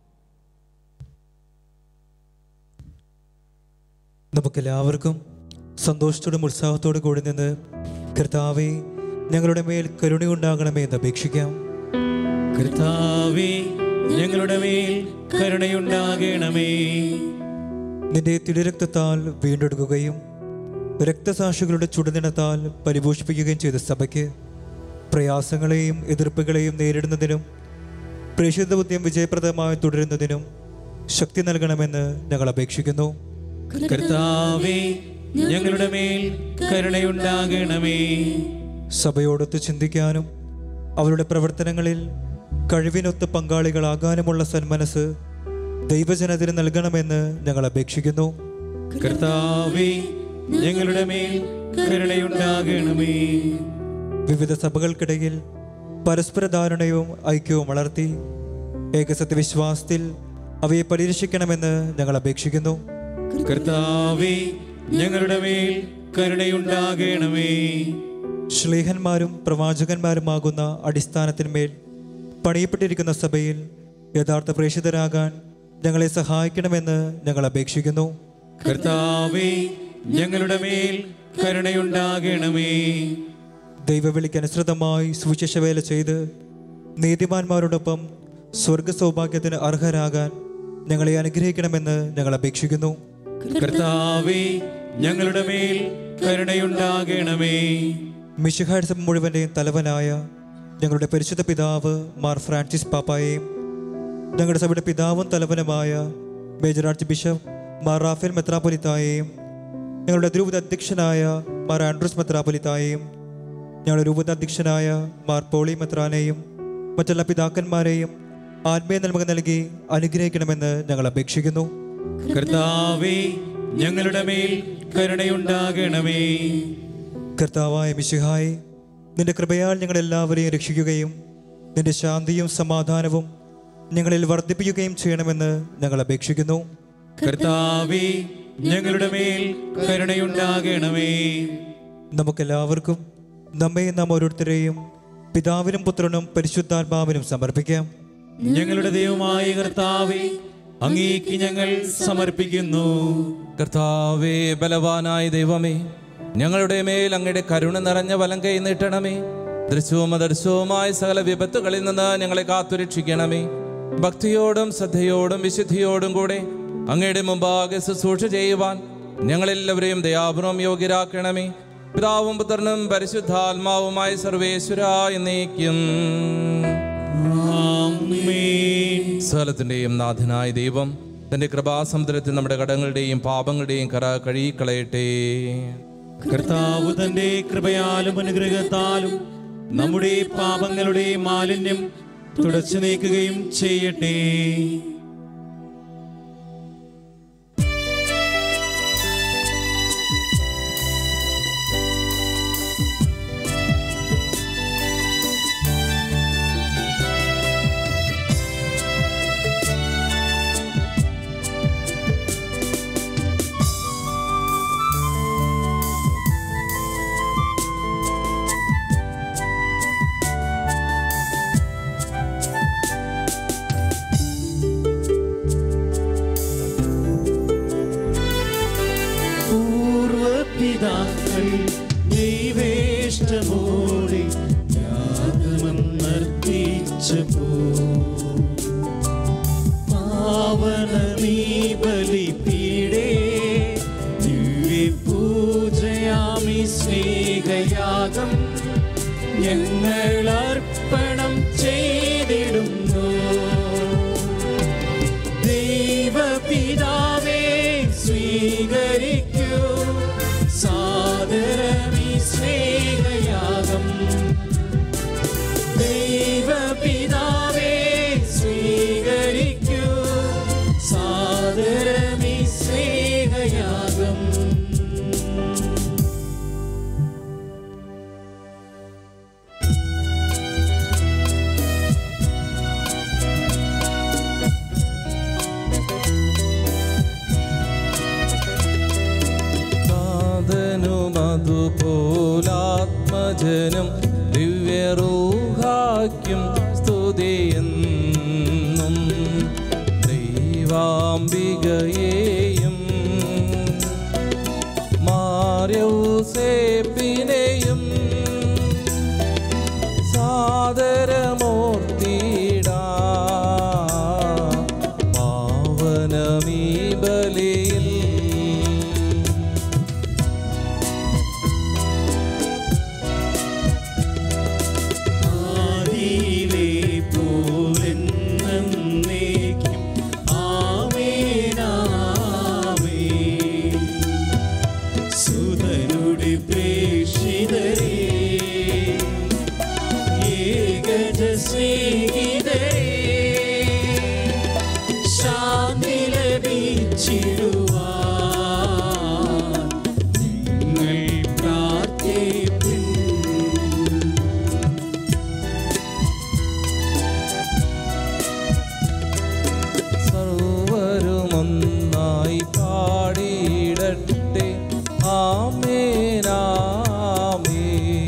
നമുക്കെല്ലാവർക്കും സന്തോഷത്തോടും ഉത്സാഹത്തോടും കൂടി നിന്ന് കർത്താവെ ഞങ്ങളുടെ മേൽ കരുണയുണ്ടാകണമേ എന്ന് അപേക്ഷിക്കാം
കർത്താവേ ഞങ്ങളുടെ മേൽ കരുണയുണ്ടാകണമേ
നിന്റെ തിരുരക്തത്താൽ വീണ്ടെടുക്കുകയും രക്തസാക്ഷികളുടെ ചുടുനിണത്താൽ പരിപോഷിപ്പിക്കുകയും ചെയ്ത സഭയ്ക്ക് പ്രയാസങ്ങളെയും എതിർപ്പുകളെയും നേരിടുന്നതിനും പ്രേക്ഷിത ബുദ്ധിയും വിജയപ്രദമായി തുടരുന്നതിനും ശക്തി നൽകണമെന്ന് ഞങ്ങൾ അപേക്ഷിക്കുന്നു
കർത്താവേ ഞങ്ങളുടെ മേൽ കരുണയുണ്ടാകണമേ
സഭയോടൊത്ത് ചിന്തിക്കാനും അവരുടെ പ്രവർത്തനങ്ങളിൽ കഴിവിനൊത്ത് പങ്കാളികളാകാനുമുള്ള സന്മനസ് ദൈവജനത്തിന് നൽകണമെന്ന് ഞങ്ങൾ അപേക്ഷിക്കുന്നു
കർത്താവേ ഞങ്ങളുടെ മേൽ കരുണയുണ്ടാകണമേ
വിവിധ സഭകൾക്കിടയിൽ പരസ്പര ധാരണയും ഐക്യവും വളർത്തി ഏകസത്യവിശ്വാസത്തിൽ അവയെ പരിരക്ഷിക്കണമെന്ന് ഞങ്ങൾ അപേക്ഷിക്കുന്നു
കർത്താവേ ഞങ്ങളുടെ മേൽ കരുണയുണ്ടാകണമേ
ശ്ലീഹന്മാരും പ്രവാചകന്മാരുമാകുന്ന അടിസ്ഥാനത്തിന്മേൽ പണിയപ്പെട്ടിരിക്കുന്ന സഭയിൽ യഥാർത്ഥ പ്രേക്ഷിതരാകാൻ ഞങ്ങളെ സഹായിക്കണമെന്ന് ഞങ്ങൾ അപേക്ഷിക്കുന്നു
കർത്താവേ ഞങ്ങളുടെ മേൽ കരുണയുണ്ടാകണമേ
ദൈവവിളിക്ക് അനുസൃതമായി സുവിശേഷവേല ചെയ്ത് നീതിമാന്മാരോടൊപ്പം സ്വർഗ സൗഭാഗ്യത്തിന് അർഹരാകാൻ ഞങ്ങളെ അനുഗ്രഹിക്കണമെന്ന് ഞങ്ങൾ അപേക്ഷിക്കുന്നു
കർത്താവേ ഞങ്ങളുടെ മേൽ കരുണയുണ്ടാകണമേ
മിഷിഹാഡ് സഭ മുഴുവൻ്റെയും തലവനായ ഞങ്ങളുടെ പരിശുദ്ധ പിതാവ് മാർ ഫ്രാൻസിസ് പാപ്പായെയും ഞങ്ങളുടെ സഭയുടെ പിതാവും തലവനുമായ major archbishop Mar Raphael മെത്രാപ്പൊലിത്തായെയും ഞങ്ങളുടെ രൂപത അധ്യക്ഷനായ മാർ ആൻഡ്രൂസ് മെത്രാപ്പൊലിത്തായെയും ഞങ്ങളുടെ രൂപത അധ്യക്ഷനായ മാർ പോളി മെത്രാനെയും മറ്റുള്ള പിതാക്കന്മാരെയും ആത്മീയ നന്മ നൽകി അനുഗ്രഹിക്കണമെന്ന് ഞങ്ങൾ അപേക്ഷിക്കുന്നു
കർത്താവേ ഞങ്ങളുടെ മേൽ കരുണയുണ്ടാകണമേ
കർത്താവായ മിശിഹായി നിന്റെ കൃപയാൽ ഞങ്ങൾ എല്ലാവരെയും രക്ഷിക്കുകയും നിന്റെ ശാന്തിയും സമാധാനവും ഞങ്ങളിൽ വർദ്ധിപ്പിക്കുകയും ചെയ്യണമെന്ന് ഞങ്ങൾ അപേക്ഷിക്കുന്നു
കർത്താവേ ഞങ്ങളുടെ മേൽ കരുണയുണ്ടാകണമേ
നമുക്കെല്ലാവർക്കും നമ്മെ നാം ഓരോരുത്തരെയും പിതാവിനും പുത്രനും പരിശുദ്ധാത്മാവിനും സമർപ്പിക്കാം
ഞങ്ങളുടെ ദൈവമായ കർത്താവേ അങ്ങേക്ക് ഞങ്ങൾ സമർപ്പിക്കുന്നു
കർത്താവേ ബലവാനായ ദൈവമേ ഞങ്ങളുടെ മേൽ അങ്ങയുടെ കരുണ നിറഞ്ഞ വലം കൈ നീട്ടണമേ ദൃശ്യവും അദൃശ്യവുമായ സകല വിപത്തുകളിൽ നിന്ന് ഞങ്ങളെ കാത്തുരക്ഷിക്കണമേ ഭക്തിയോടും ശ്രദ്ധയോടും വിശുദ്ധിയോടും കൂടെ അങ്ങയുടെ മുമ്പാകെ ശുശ്രൂഷ ചെയ്യുവാൻ ഞങ്ങളെല്ലാവരെയും ദയാപുറം യോഗ്യരാക്കണമേ പിതാവും പുത്രനും പരിശുദ്ധാത്മാവുമായ സർവേശ്വര എന്നേക്കും
ആമേൻ
സകലത്തിൻ്റെയും നാഥനായ ദൈവം തൻ്റെ കൃപാസമുദ്രത്തിൽ നമ്മുടെ കടങ്ങളുടെയും പാപങ്ങളുടെയും കറ കഴുകിക്കളയട്ടെ
കർത്താവ് തന്റെ കൃപയാലും അനുഗ്രഹത്താലും നമ്മുടെ പാപങ്ങളുടെ മാലിന്യം തുടച്ചു നീക്കുകയും ചെയ്യട്ടെ പൂർവപിതാക്കൾ ദൈവേഷ്ടമോടെ യാഗമന്നർത്തിച്ചപ്പോ പാവനമീ ബലിപീഡേ ദിവ്യ പൂജയാമി സ്നേഹയാഗം ഞങ്ങൾ അർപ്പണം ചെയ്തിടുന്നു ദൈവപിതാവേ സ്വീകരിക്കൂ സാദരമീ സ്നേഹയാഗം ദൈവപിതാവേ സ്വീകരിക്കൂ സാദരമീ സ്നേഹയാഗം
സാധനുമതുപോലാത്മജനം ദിവ്യറൂഹാക്കും സ്തുതിയെന്നും ദൈവാംബികയെയും മാര്യൗസേപ്പിനെയും സാദരമൂർത്തിടാ പാവനമീ ബലിയിൽ
ആദിയിലെ പോലെന്നേക്കും ആമേനാമേ സുതനുടെ പ്രേക്ഷിതരേ ഏകജ സ്നേഹിതരേ ശാന്തി ലഭിച്ചിടുവാൻ നിങ്ങൾ പ്രാർത്ഥിപ്പിൻ
സർവരുമൊന്നായി പാടിയിടട്ടെ ആമേനാമേ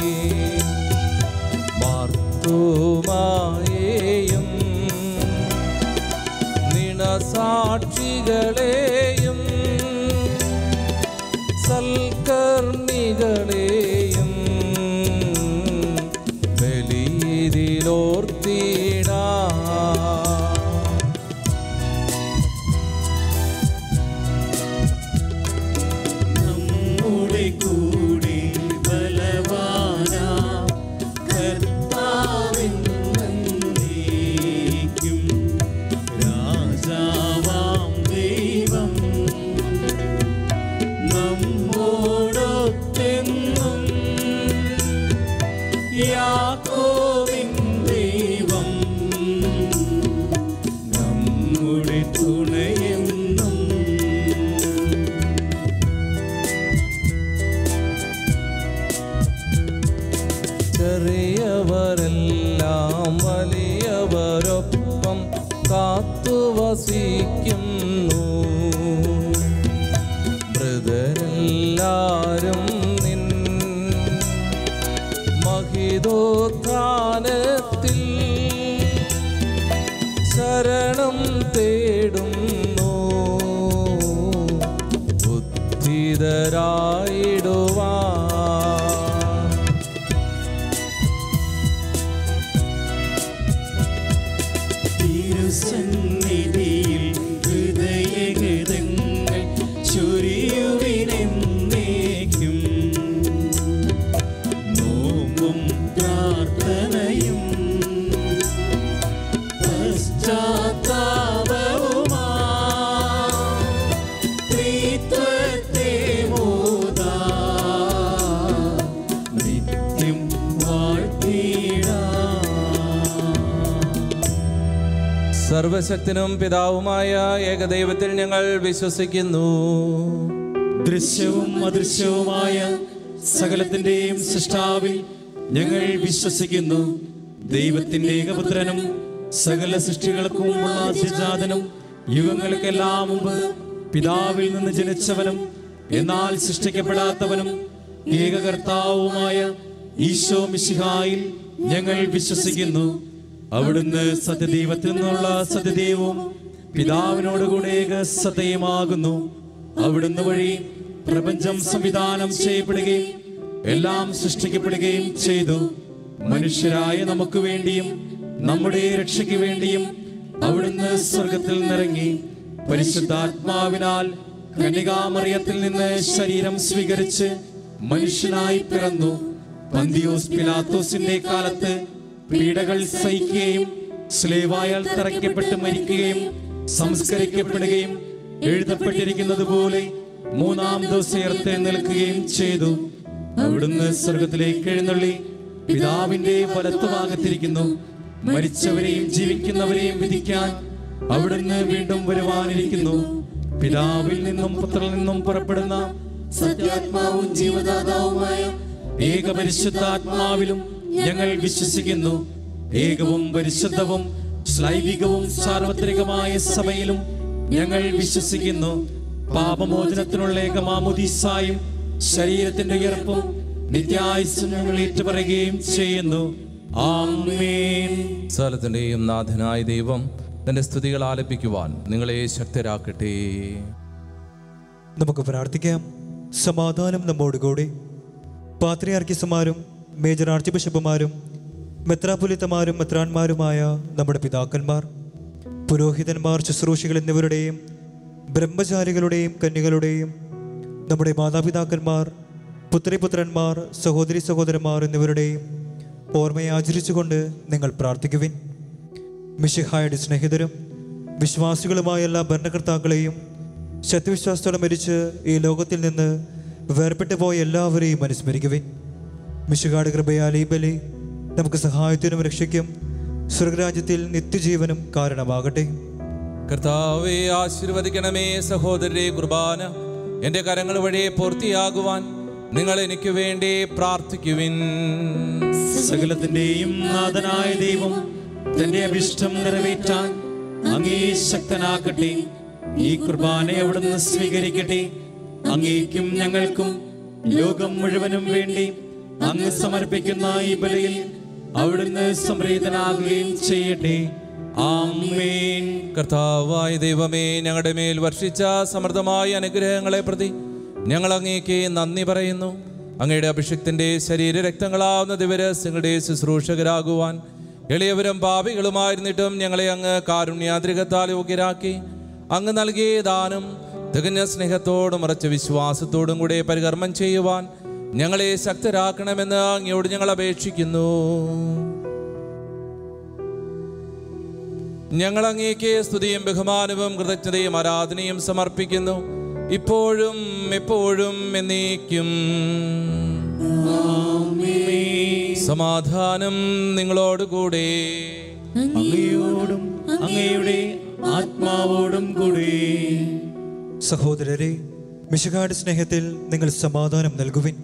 മാർത്തുമായേയും നിണസാക്ഷികളെയും സൽക്കർണികളെയും ബലിയിലോർത്തിടാ
നമ്മുടെ കൂടെ ബലവാന കർത്താവെന്നേക്കും രാജാവാം ദൈവം നമ്മോടൊത്തെന്നും യാക്കോവിൻ ദൈവം നമ്മുടെ തുണയെന്നും
ചെറിയവരെല്ലാം വലിയവരൊപ്പം കാത്തുവസിക്കുന്നു മൃതരെല്ലാരും നിൻ മഹിതോത്ഥാനത്തിൽ ശരണം തേടുന്നു ബുദ്ധിതരായിടുവാൻ
തിരുസന്നിധിയിൽ ഹൃദയഗതങ്ങൾ ചൊരിയുവിനായി
സർവശക്തനും പിതാവുമായ ഏകദൈവത്തിൽ ഞങ്ങൾ വിശ്വസിക്കുന്നു
ദൃശ്യവും അദൃശ്യവുമായ സകലത്തിന്റെയും സൃഷ്ടാവിൽ ഞങ്ങൾ വിശ്വസിക്കുന്നു ദൈവത്തിന്റെ ഏകപുത്രനും സകല സൃഷ്ടികൾക്കുമുള്ള ആദ്യജാതനും യുഗങ്ങൾക്കെല്ലാം മുമ്പ് പിതാവിൽ നിന്ന് ജനിച്ചവനും എന്നാൽ സൃഷ്ടിക്കപ്പെടാത്തവനും ഏകകർത്താവുമായ ഈശോ മിശിഹായിൽ ഞങ്ങൾ വിശ്വസിക്കുന്നു അവിടുന്ന് സത്യദൈവത്തിൽ നിന്നുള്ള സത്യദൈവവും പിതാവിനോടുകൂടെ ഏക സത്യമാകുന്നു അവിടുന്ന് വഴി പ്രപഞ്ചം സംവിധാനം ചെയ്യപ്പെടുകയും എല്ലാം സൃഷ്ടിക്കപ്പെടുകയും ചെയ്തു മനുഷ്യരായ നമുക്ക് വേണ്ടിയും നമ്മുടെ രക്ഷയ്ക്ക് വേണ്ടിയും അവിടുന്ന് സ്വർഗത്തിൽ നിറങ്ങി പരിശുദ്ധാത്മാവിനാൽ കന്യകാമറിയത്തിൽ നിന്ന് ശരീരം സ്വീകരിച്ച് മനുഷ്യനായി പിറന്നു പന്തിയോസ് പിലാത്തോസിന്റെ കാലത്ത് പീഡകൾ സഹിക്കുകയും സ്ലേവായാൽ തറയ്ക്കപ്പെട്ട് മരിക്കുകയും സംസ്കരിക്കപ്പെടുകയും എഴുതപ്പെട്ടിരിക്കുന്നത് പോലെ മൂന്നാം ദിവസം ഉയർത്തെ നിൽക്കുകയും ചെയ്തു അവിടുന്ന് സ്വർഗത്തിലേക്ക് എഴുന്നള്ളി പിതാവിന്റെ വലത്തുഭാഗത്തിരിക്കുന്നു മരിച്ചവരെയും ജീവിക്കുന്നവരെയും വിധിക്കാൻ അവിടുന്ന് വീണ്ടും വരുവാനിരിക്കുന്നു പിതാവിൽ നിന്നും പുത്രനിൽ നിന്നും പുറപ്പെടുന്ന സത്യാത്മാവും ജീവദാതാവുമായ ഏകപരിശുദ്ധാത്മാവിലും ഞങ്ങൾ വിശ്വസിക്കുന്നു ഏകവും പരിശുദ്ധവും ശ്ലൈവികവും സാർവത്രികമായ സഭയിലും ഞങ്ങൾ വിശ്വസിക്കുന്നു പാപമോചനത്തിനുള്ള ഏകമാമുദീസായും ശരീരത്തിന്റെ ഉയർപ്പും നിത്യായുസ്സും ഞങ്ങൾ ഏറ്റുപറയുകയും ചെയ്യുന്നു ആമേൻ
സ്ഥലത്തിൻ്റെയും നാഥനായ ദൈവം തൻ്റെ സ്തുതികൾ ആലപിക്കുവാൻ നിങ്ങളെ ശക്തരാക്കട്ടെ
നമുക്ക് പ്രാർത്ഥിക്കാം സമാധാനം നമ്മോടുകൂടി പാത്രിയാർക്കിസമാരും മേജർ ആർച്ച് ബിഷപ്പുമാരും മെത്രാപുലിത്തമാരും മെത്രാന്മാരുമായ നമ്മുടെ പിതാക്കന്മാർ പുരോഹിതന്മാർ ശുശ്രൂഷികൾ എന്നിവരുടെയും ബ്രഹ്മചാരികളുടെയും കന്യകളുടെയും നമ്മുടെ മാതാപിതാക്കന്മാർ പുത്രിപുത്രന്മാർ സഹോദരി സഹോദരന്മാർ എന്നിവരുടെയും ഓർമ്മയെ ആചരിച്ചുകൊണ്ട് നിങ്ങൾ പ്രാർത്ഥിക്കുവിൻ മിഷിഹായുടെ സ്നേഹിതരും വിശ്വാസികളുമായ എല്ലാ ഭരണകർത്താക്കളെയും ശത്രുവിശ്വാസത്തോടെ മരിച്ച് ഈ ലോകത്തിൽ നിന്ന് വേർപെട്ടു പോയ എല്ലാവരെയും അനുസ്മരിക്കുവിൻ മിശുകാട് കൃപയാൽ ഈ ബലി നമുക്ക് സഹായത്തിനും രക്ഷയ്ക്കും സ്വർഗരാജ്യത്തിൽ നിത്യജീവനും കാരണമാകട്ടെ
കർത്താവെ ആശീർവദിക്കണമേ സഹോദരരെ കുർബാന എൻ്റെ കരങ്ങൾ വഴി പൂർത്തിയാകുവാൻ നിങ്ങൾ എനിക്ക് വേണ്ടി പ്രാർത്ഥിക്കുവിൻ
സകലത്തിന്റെയും നാഥനായ ദൈവം തന്റെ അഭിഷ്ടം നിറവേറ്റാൻ അങ്ങേ ശക്തനാക്കട്ടെ ഈ കുർബാന അവിടുന്ന് സ്വീകരിക്കട്ടെ അങ്ങേക്കും ഞങ്ങൾക്കും ലോകം മുഴുവനും വേണ്ടി അങ്ങ് സമർപ്പിക്കുന്ന ഈ ബലിയിൽ അവിടുന്ന് സംപ്രീതനാകുകയും ചെയ്യട്ടെ ആമേൻ
കർത്താവായ ദൈവമേ ഞങ്ങളുടെ മേൽ വർഷിച്ച സമൃദ്ധമായ അനുഗ്രഹങ്ങളെ പ്രതി ഞങ്ങൾ അങ്ങേക്ക് നന്ദി പറയുന്നു അങ്ങയുടെ അഭിഷക്തിൻ്റെ ശരീര രക്തങ്ങളാവുന്ന ദിവരസ്യങ്ങളുടെ ശുശ്രൂഷകരാകുവാൻ എളിയവരും പാപികളുമായിരുന്നിട്ടും ഞങ്ങളെ അങ്ങ് കാരുണ്യാദ്രികത്താൽ യോഗ്യരാക്കി അങ്ങ് നൽകിയ ദാനം തികഞ്ഞ സ്നേഹത്തോടും ഉറച്ച വിശ്വാസത്തോടും കൂടെ പരികർമ്മം ചെയ്യുവാൻ ഞങ്ങളെ ശക്തരാക്കണമെന്ന് അങ്ങയോട് ഞങ്ങൾ അപേക്ഷിക്കുന്നു ഞങ്ങൾ അങ്ങേക്ക് സ്തുതിയും ബഹുമാനവും കൃതജ്ഞതയും ആരാധനയും സമർപ്പിക്കുന്നു ഇപ്പോഴും എപ്പോഴും എന്നേക്കും സമാധാനം നിങ്ങളോടുകൂടെ
അങ്ങയോടും അങ്ങയുടെ ആത്മാവോടും കൂടി
സഹോദരരെ മിശുകാട് സ്നേഹത്തിൽ നിങ്ങൾ സമാധാനം നൽകുവിൻ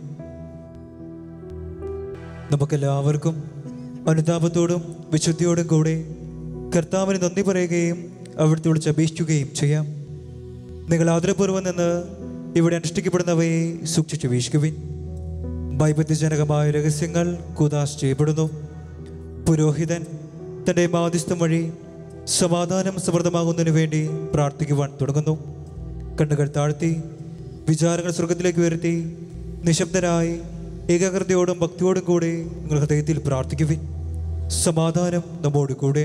നമുക്കെല്ലാവർക്കും അനുതാപത്തോടും വിശുദ്ധിയോടും കൂടെ കർത്താവിന് നന്ദി പറയുകയും അവിടുത്തെ വിളിച്ച് അപേക്ഷിക്കുകയും ചെയ്യാം നിങ്ങൾ ആദരപൂർവ്വം നിന്ന് ഇവിടെ അനുഷ്ഠിക്കപ്പെടുന്നവയെ സൂക്ഷിച്ചു വീക്ഷിക്കുവിൻ വൈപത്യജനകമായ രഹസ്യങ്ങൾ കുദാശ് ചെയ്യപ്പെടുന്നു പുരോഹിതൻ തൻ്റെ മാധ്യസ്ഥം വഴി സമാധാനം സമൃദ്ധമാകുന്നതിനു വേണ്ടി പ്രാർത്ഥിക്കുവാൻ തുടങ്ങുന്നു കണ്ണുകൾ താഴ്ത്തി വിചാരങ്ങൾ സ്വർഗത്തിലേക്ക് ഉയർത്തി നിശബ്ദരായി ഏകാഗ്രതയോടും ഭക്തിയോടും കൂടെ നിങ്ങൾ ഹൃദയത്തിൽ പ്രാർത്ഥിക്കുവിൻ സമാധാനം നമ്മോട് കൂടെ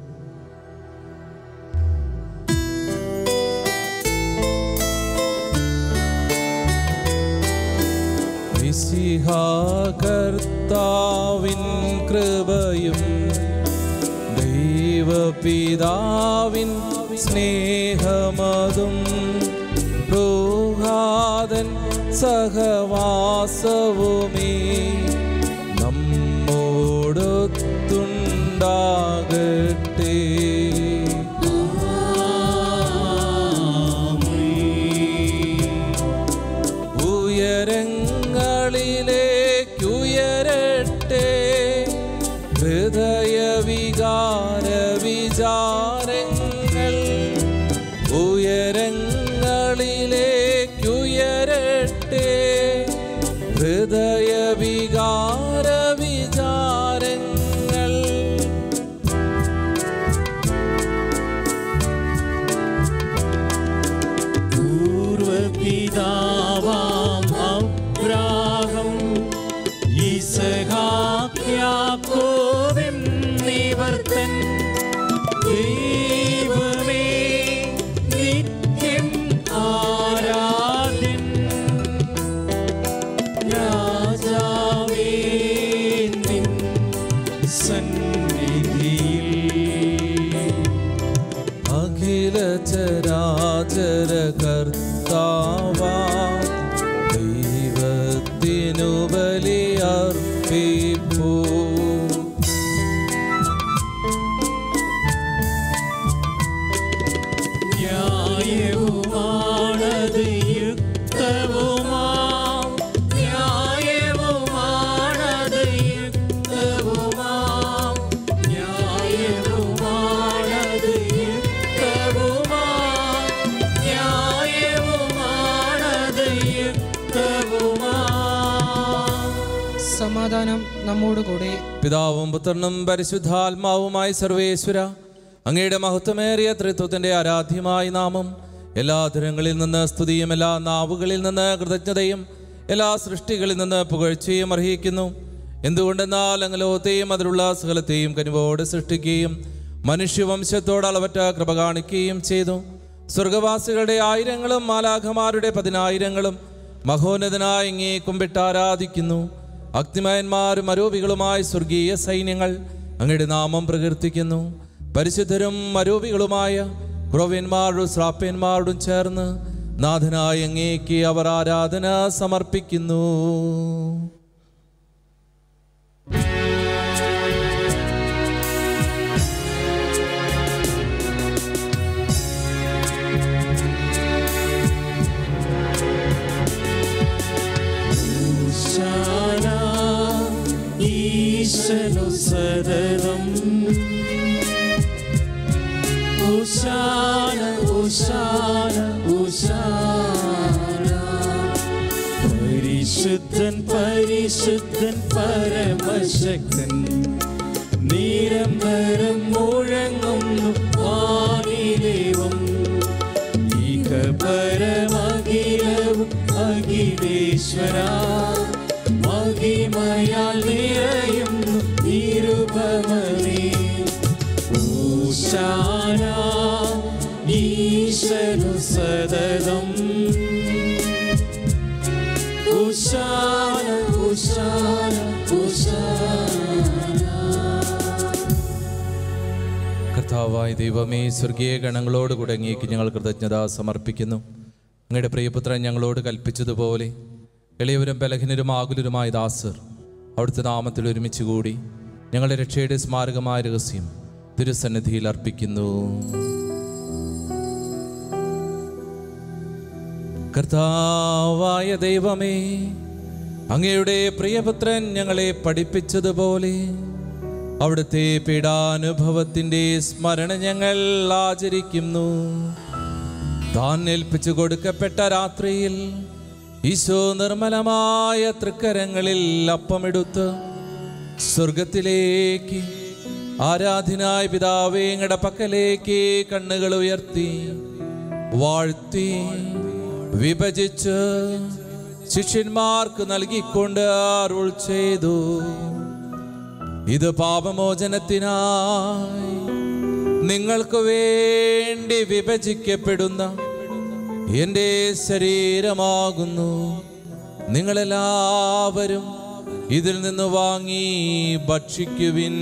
കർത്താവിൻ കൃപയും ദൈവപിതാവിൻ സ്നേഹമതും ൂഹാദൻ സഹവാസവുമേ നമ്മോടൊത്തുണ്ടാകട്ടെ
നിവർത്തൻ ദൈവമേ നിത്യം ആരാധ്യൻ രാജാവേ നിൻ സന്നിധിയിൽ
അഖില ചരാചര കർത്താവ ദൈവത്തിനു ബലിയർപ്പിപ്പൂ
ന്യായവുമാണത് യുക്തവുമാം ന്യായവുമാണത് യുക്തവുമാം ന്യായവുമാണത് യുക്തവുമാം ന്യായവുമാണത് യുക്തവുമാം
സമാധാനം നമ്മോടുകൂടെ
പിതാവും പുത്രനും പരിശുദ്ധാത്മാവുമായി സർവേശ്വര അങ്ങയുടെ മഹത്വമേറിയ ത്രിത്വത്തിന്റെ ആരാധ്യമായ നാമം എല്ലാ ധരങ്ങളിൽ നിന്ന് സ്തുതിയും എല്ലാ നാവുകളിൽ നിന്ന് കൃതജ്ഞതയും എല്ലാ സൃഷ്ടികളിൽ നിന്ന് പുകഴ്ചയും അർഹിക്കുന്നു എന്തുകൊണ്ടെന്നാൽ അങ്ങ് ലോകത്തെയും അതിലുള്ള സകലത്തെയും കനിവോട് സൃഷ്ടിക്കുകയും മനുഷ്യവംശത്തോട് അളവറ്റ കൃപ കാണിക്കുകയും ചെയ്തു സ്വർഗവാസികളുടെ ആയിരങ്ങളും മാലാഖമാരുടെ പതിനായിരങ്ങളും മഹോന്നതനായി ഇങ്ങേ കുമ്പിട്ട് ആരാധിക്കുന്നു അഗ്നിമയന്മാരും അരൂപികളുമായ സ്വർഗീയ സൈന്യങ്ങൾ അങ്ങയുടെ നാമം പ്രകീർത്തിക്കുന്നു പരിശുദ്ധരും അരൂപികളുമായ ക്രോവ്യന്മാരോടും ശ്രാപ്യന്മാരോടും ചേർന്ന് നാഥനായ അങ്ങേക്ക് അവർ ആരാധന സമർപ്പിക്കുന്നു
ശാന ഈശനു സദനം ഉശാന ഉശാന ഉശാന പരിശുദ്ധൻ പരിശുദ്ധൻ പരമശക്തൻ നിരന്തരം മുഴങ്ങുന്നു വാനിലേവം ഈക പരമഖിലവും അഖിലേശ്വര മഹിമയാൽ നിറയുന്നു നിരുപമനേ ഊശാന ഈശനു സദതം ഉശാന ഉശാന ഉശാന
കർത്താവായ ദൈവമേ സ്വർഗീയ ഗണങ്ങളോട് കൂടെ അങ്ങേക്ക് ഞങ്ങൾ കൃതജ്ഞത സമർപ്പിക്കുന്നു അങ്ങയുടെ പ്രിയപുത്രൻ ഞങ്ങളോട് കൽപ്പിച്ചതുപോലെ എളിയവരും ബലഹീനരും ആകുലരുമായ ദാസർ അവിടുത്തെ നാമത്തിൽ ഒരുമിച്ച് കൂടി ഞങ്ങളുടെ രക്ഷയുടെ സ്മാരകമായ രഹസ്യം തിരുസന്നിധിയിൽ അർപ്പിക്കുന്നു കർത്താവായ ദൈവമേ അങ്ങയുടെ പ്രിയപുത്രൻ ഞങ്ങളെ പഠിപ്പിച്ചതുപോലെ അവിടുത്തെ പീഡാനുഭവത്തിന്റെ സ്മരണ ഞങ്ങൾ ആചരിക്കുന്നു താൻ ഏൽപ്പിച്ചു കൊടുക്കപ്പെട്ട രാത്രിയിൽ ഈശോ നിർമ്മലമായ തൃക്കരങ്ങളിൽ അപ്പമെടുത്ത് സ്വർഗത്തിലേക്ക് ആരാധനായ പിതാവേങ്ങടെ പക്കലേക്ക് കണ്ണുകൾ ഉയർത്തി വാഴ്ത്തി വിഭജിച്ച് ശിഷ്യന്മാർക്ക് നൽകിക്കൊണ്ട് അരുൾ ചെയ്തു ഇത് പാപമോചനത്തിനായി നിങ്ങൾക്ക് വേണ്ടി വിഭജിക്കപ്പെടുന്ന എൻ്റെ ശരീരമാകുന്നു നിങ്ങളെല്ലാവരും ഇതിൽ നിന്ന് വാങ്ങി ഭക്ഷിക്കുവിൻ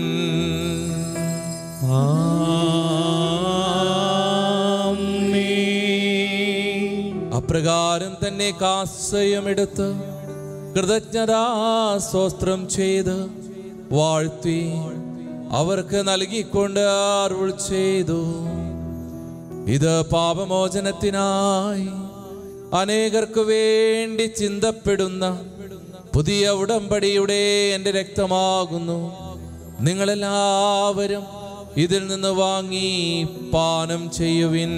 അപ്രകാരം തന്നെ കാസയമെടുത്ത് കൃതജ്ഞതാ സ്വസ്ത്രം ചെയ്ത് വാഴ്ത്തി അവർക്ക് നൽകിക്കൊണ്ട് അരുൾ ചെയ്തു ഇത് പാപമോചനത്തിനായി അനേകർക്ക് വേണ്ടി ചിന്തപ്പെടുന്ന പുതിയ ഉടമ്പടിയുടെ എൻ്റെ രക്തമാകുന്നു നിങ്ങളെല്ലാവരും ഇതിൽ നിന്ന് വാങ്ങി പാനം ചെയ്യുവിൻ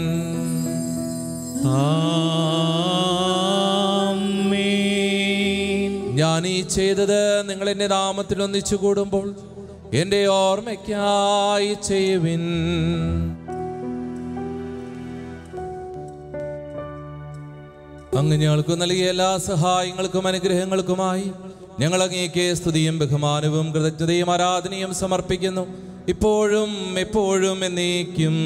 ഞാൻ ഈ ചെയ്തത് നിങ്ങൾ എൻ്റെ നാമത്തിൽ ഒന്നിച്ചു കൂടുമ്പോൾ എൻ്റെ ഓർമ്മയ്ക്കായി ചെയ്യുവിൻ അങ്ങ് ഞങ്ങൾക്ക് നൽകിയ എല്ലാ സഹായങ്ങൾക്കും അനുഗ്രഹങ്ങൾക്കുമായി ഞങ്ങൾ അങ്ങേക്ക് സ്തുതിയും ബഹുമാനവും കൃതജ്ഞതയും ആരാധനയും സമർപ്പിക്കുന്നു ഇപ്പോഴും എപ്പോഴും എന്നേക്കും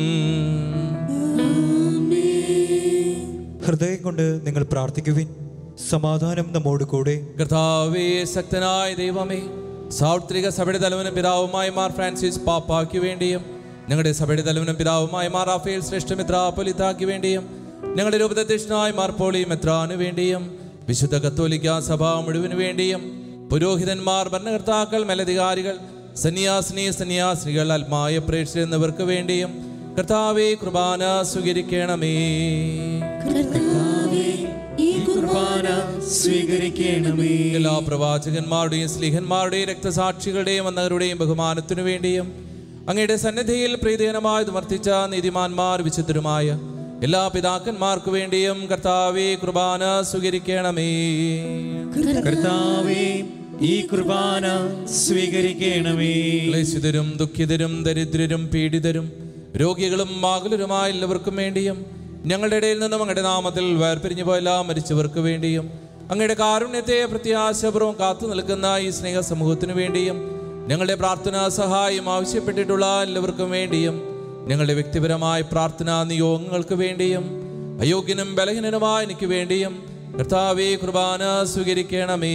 ഹൃദയം കൊണ്ട് നിങ്ങൾ പ്രാർത്ഥിക്കുവിൻ സമാധാനം നമ്മോട് കൂടെ
കർത്താവേ ശക്തനായ ദൈവമേ സാർവത്രിക സഭയുടെ തലവനും പിതാവുമായ മാർ ഫ്രാൻസിസ് പാപ്പായ്ക്ക് വേണ്ടിയും ഞങ്ങളുടെ സഭയുടെ തലവനും പിതാവുമായ മാർ റാഫേൽ ശ്രേഷ്ഠ മിത്രാപൊലിത്താക്ക് വേണ്ടിയും ഞങ്ങളുടെ രൂപതധ്യക്ഷനായ മാർ പോളി മെത്രാന് വേണ്ടിയും വിശുദ്ധ കത്തോലിക്ക സഭ മുഴുവന് വേണ്ടിയും പുരോഹിതന്മാർ ഭരണകർത്താക്കൾ മേലധികാരികൾ സന്യാസിനി സന്യാസിനികൾ ആത്മായ പ്രേക്ഷകർ എന്നിവർക്ക് വേണ്ടിയും കർത്താവെ കുർബാന സ്വീകരിക്കണമേ
കർത്താവേ ഈ കുർബാന സ്വീകരിക്കണമേ
എല്ലാ പ്രവാചകന്മാരുടെയും സ്ലിഹന്മാരുടെയും രക്തസാക്ഷികളുടെയും വന്നവരുടെയും ബഹുമാനത്തിനു വേണ്ടിയും അങ്ങയുടെ സന്നിധിയിൽ പ്രീതികരമായി വർത്തിച്ച നീതിമാന്മാർ വിശുദ്ധരുമായ എല്ലാ പിതാക്കന്മാർക്കു വേണ്ടിയും കർത്താവെ കുർബാന സ്വീകരിക്കണമേ
കർത്താവേ ഈ കുർബാന സ്വീകരിക്കണമേ
ക്ലേശിതരും ദുഃഖിതരും ദരിദ്രരും പീഡിതരും രോഗികളും മാകുലരുമായ എല്ലാവർക്കും വേണ്ടിയും ഞങ്ങളുടെ ഇടയിൽ നിന്നും അങ്ങയുടെ നാമത്തിൽ വേർപിരിഞ്ഞു പോയ എല്ലാ മരിച്ചവർക്ക് വേണ്ടിയും അങ്ങയുടെ കാരുണ്യത്തെ പ്രത്യാശപൂർവ്വം കാത്തു നിൽക്കുന്ന ഈ സ്നേഹ സമൂഹത്തിനു വേണ്ടിയും ഞങ്ങളുടെ പ്രാർത്ഥനാ സഹായം ആവശ്യപ്പെട്ടിട്ടുള്ള എല്ലാവർക്കും വേണ്ടിയും ഞങ്ങളുടെ വ്യക്തിപരമായ പ്രാർത്ഥനാ നിയോഗങ്ങൾക്ക് വേണ്ടിയും അയോഗ്യനും ബലഹീനനുമായ എനിക്ക് വേണ്ടിയും കർത്താവെ കുർബാന സ്വീകരിക്കണമേ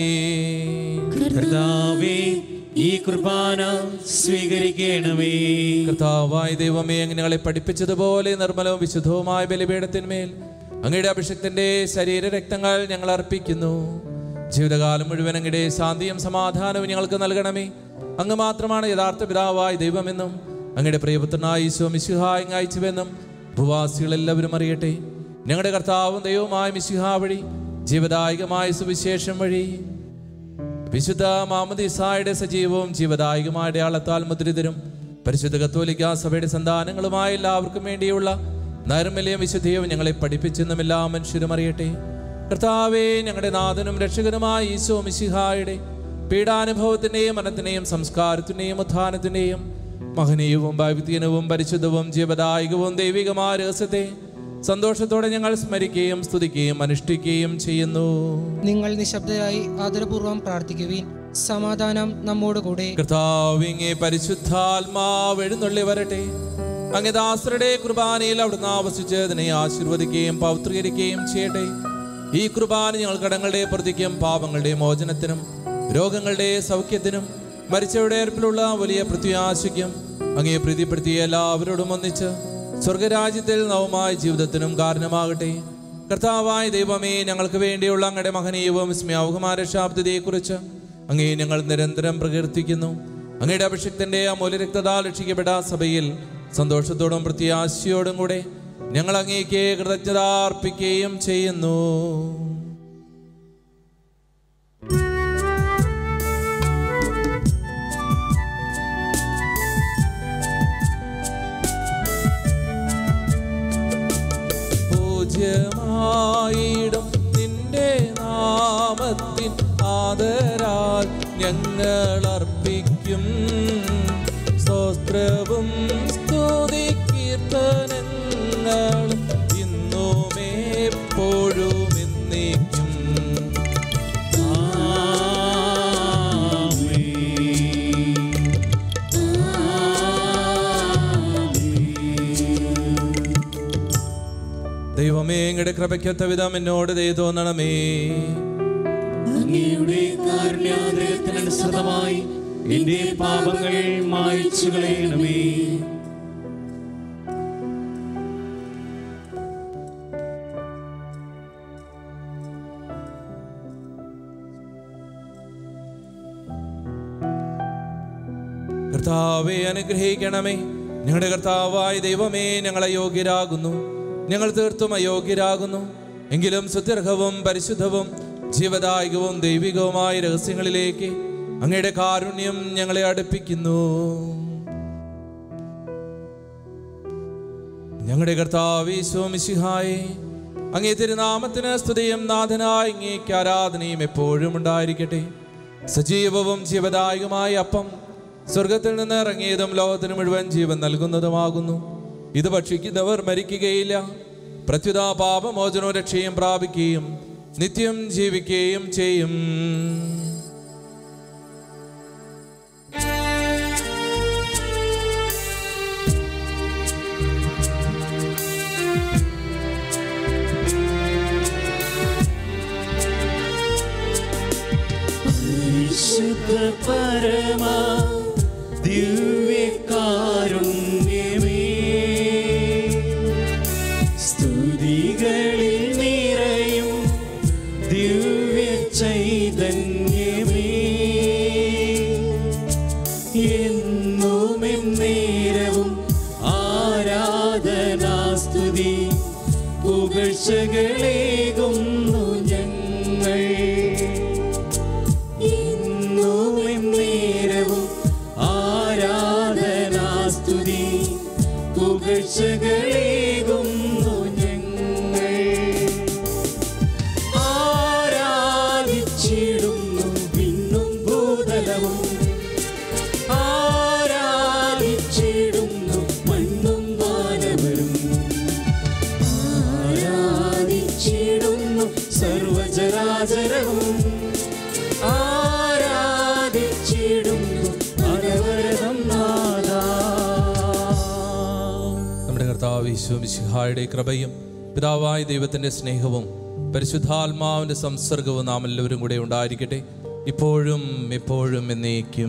കർത്താവേ ഈ കുർബാന സ്വീകരിക്കണമേ
കർത്താവായ ദൈവമേ അങ്ങ് ഞങ്ങളെ പഠിപ്പിച്ചതുപോലെ നിർമ്മലവും വിശുദ്ധവുമായ ബലിപീഠത്തിന്മേൽ അങ്ങയുടെ അഭിഷക്തന്റെ ശരീര രക്തങ്ങൾ ഞങ്ങൾ അർപ്പിക്കുന്നു ജീവിതകാലം മുഴുവൻ അങ്ങയുടെ ശാന്തിയും സമാധാനവും ഞങ്ങൾക്ക് നൽകണമേ അങ്ങ് മാത്രമാണ് യഥാർത്ഥ പിതാവായ ദൈവമെന്നും അങ്ങയുടെ പ്രിയപുത്രനായ ഈശോ മിശിഹായി അയച്ചുവെന്നും ഭൂവാസികളെല്ലാവരും അറിയട്ടെ ഞങ്ങളുടെ കർത്താവും ദൈവമായ മിശിഹ വഴി ജീവദായകമായ സുവിശേഷം വഴി വിശുദ്ധ മാമദിസായുടെ സജീവവും ജീവദായകമായ അടയാളത്താൽ മുദ്രിതരും പരിശുദ്ധ കത്തോലിക്ക സഭയുടെ സന്താനങ്ങളുമായ എല്ലാവർക്കും വേണ്ടിയുള്ള നൈർമല്യം വിശുദ്ധിയും ഞങ്ങളെ പഠിപ്പിച്ചെന്നും എല്ലാ മനുഷ്യരും അറിയട്ടെ കർത്താവേ ഞങ്ങളുടെ നാഥനും രക്ഷകനുമായ ഈശോ മിശിഹായുടെ പീഡാനുഭവത്തിന്റെയും മനത്തിന്റെയും സംസ്കാരത്തിന്റെയും ഉത്ഥാനത്തിന്റെയും മഹനീയവും ഭൈവിത്യനവും പരിശുദ്ധവും ജീവദായകവും ദൈവികമായ രഹസ്യത്തെ സന്തോഷത്തോടെ ഞങ്ങൾ സ്മരിക്കുകയും സ്തുതിക്കുകയും അനുഷ്ഠിക്കുകയും ചെയ്യുന്നു
നിങ്ങൾ നിശബ്ദരായി ആദരപൂർവ്വം പ്രാർത്ഥിക്കുവിൻ സമാധാനം നമ്മോട് കൂടെ
കർത്താവിങ്ങെ പരിശുദ്ധാത്മാവ് എഴുന്നള്ളി വരട്ടെ അങ്ങേ ദാസരുടെ കുർബാനയിൽ അവിടുന്ന് ആവസിച്ച് അതിനെ ആശീർവദിക്കുകയും പൗത്രീകരിക്കുകയും ചെയ്യട്ടെ ഈ കുർബാന ഞങ്ങൾ കടങ്ങളുടെ പ്രതിക്കും പാപങ്ങളുടെ മോചനത്തിനും രോഗങ്ങളുടെ സൗഖ്യത്തിനും മരിച്ചവരുടെ ഏർപ്പിലുള്ള വലിയ പ്രത്യാശയ്ക്കും അങ്ങേ പ്രീതിപ്പെടുത്തിയ എല്ലാവരോടും ഒന്നിച്ച് സ്വർഗരാജ്യത്തിൽ നവമായ ജീവിതത്തിനും കാരണമാകട്ടെ കർത്താവായ ദൈവമേ ഞങ്ങൾക്ക് വേണ്ടിയുള്ള അങ്ങയുടെ മഹനീയവും സ്മ്യാവുകുമാര ശാബ്ദതയെക്കുറിച്ച് അങ്ങേ ഞങ്ങൾ നിരന്തരം പ്രകീർത്തിക്കുന്നു അങ്ങയുടെ അഭിഷക്തന്റെ അമൂല്യ രക്തതാൽ രക്ഷിക്കപ്പെട്ട സഭയിൽ സന്തോഷത്തോടും പ്രത്യാശയോടും കൂടെ ഞങ്ങൾ അങ്ങേക്ക് കൃതജ്ഞത അർപ്പിക്കുകയും ചെയ്യുന്നു പൂജ്യമായിടും നിന്റെ നാമത്തിൻ ആദരാൽ ഞങ്ങൾ അർപ്പിക്കും സ്തോത്രവും സ്തുതി കീർത്തനങ്ങളും ഇന്നും എപ്പോഴും എന്നേക്കും ദൈവമേ എങ്ങളുടെ കൃപയ്ക്കൊത്ത വിധം എന്നോട് ദയ തോന്നണമേ
അങ്ങയുടെ കാരുണ്യാഗ്രഹത്തിനനുസൃതമായി എന്റെ പാപങ്ങൾ മായ്ച്ചു കളയണമേ
കർത്താവെ അനുഗ്രഹിക്കണമേ ഞങ്ങളുടെ കർത്താവായ ദൈവമേ ഞങ്ങൾ അയോഗ്യരാകുന്നു ഞങ്ങൾ തീർത്തും അയോഗ്യരാകുന്നു എങ്കിലും സുത്യർഹവും പരിശുദ്ധവും ജീവദായകവും ദൈവികവുമായ രഹസ്യങ്ങളിലേക്ക് അങ്ങയുടെ കാരുണ്യം ഞങ്ങളെ അടുപ്പിക്കുന്നു ഞങ്ങളുടെ കർത്താവീശോമിശിഹായെ അങ്ങേ തിരുനാമത്തിന് സ്തുതിയും നാഥനായ അങ്ങേക്ക് ആരാധനയും എപ്പോഴും ഉണ്ടായിരിക്കട്ടെ സജീവവും ജീവദായകമായ അപ്പം സ്വർഗത്തിൽ നിന്ന് ഇറങ്ങിയതും ലോകത്തിന് മുഴുവൻ ജീവൻ നൽകുന്നതുമാകുന്നു ഇത് ഭക്ഷിക്കുന്നവർ മരിക്കുകയില്ല പ്രത്യുത പാപമോചനവും രക്ഷയും പ്രാപിക്കുകയും നിത്യം ജീവിക്കുകയും ചെയ്യും
പരിശുദ്ധ പരമ ദിവ്യകാരുണ്യമേ സ്തുതികളിൽ നിറയും ദിവ്യ ചൈതന്യമേ എന്നും എന്നേരവും ആരാധനാസ്തുതി പുകഴ്ചകളേകുന്നു ഞങ്ങൾ ഇന്നും എന്നേരവും ആരാധനാസ്തുതി പുകഴ്ചകളേകുന്നു ഞങ്ങൾ ആരാധിച്ചിടുന്നു പിന്നും ഭൂതലവും ആരാധിച്ചിടുന്നു മണ്ണും വാനവരും ആരാധിച്ചിടുന്നു സർവചരാചരവും ആരാധിച്ചിടുന്നു അനവരതം നാദാ
നമ്മുടെ കർത്താവ് ഈശോമിശിഹായുടെ കൃപയും പിതാവായ ദൈവത്തിൻ്റെ സ്നേഹവും പരിശുദ്ധാത്മാവിൻ്റെ സംസർഗവും നാം എല്ലാവരും കൂടെ ഉണ്ടായിരിക്കട്ടെ ഇപ്പോഴും എപ്പോഴും എന്നേക്കും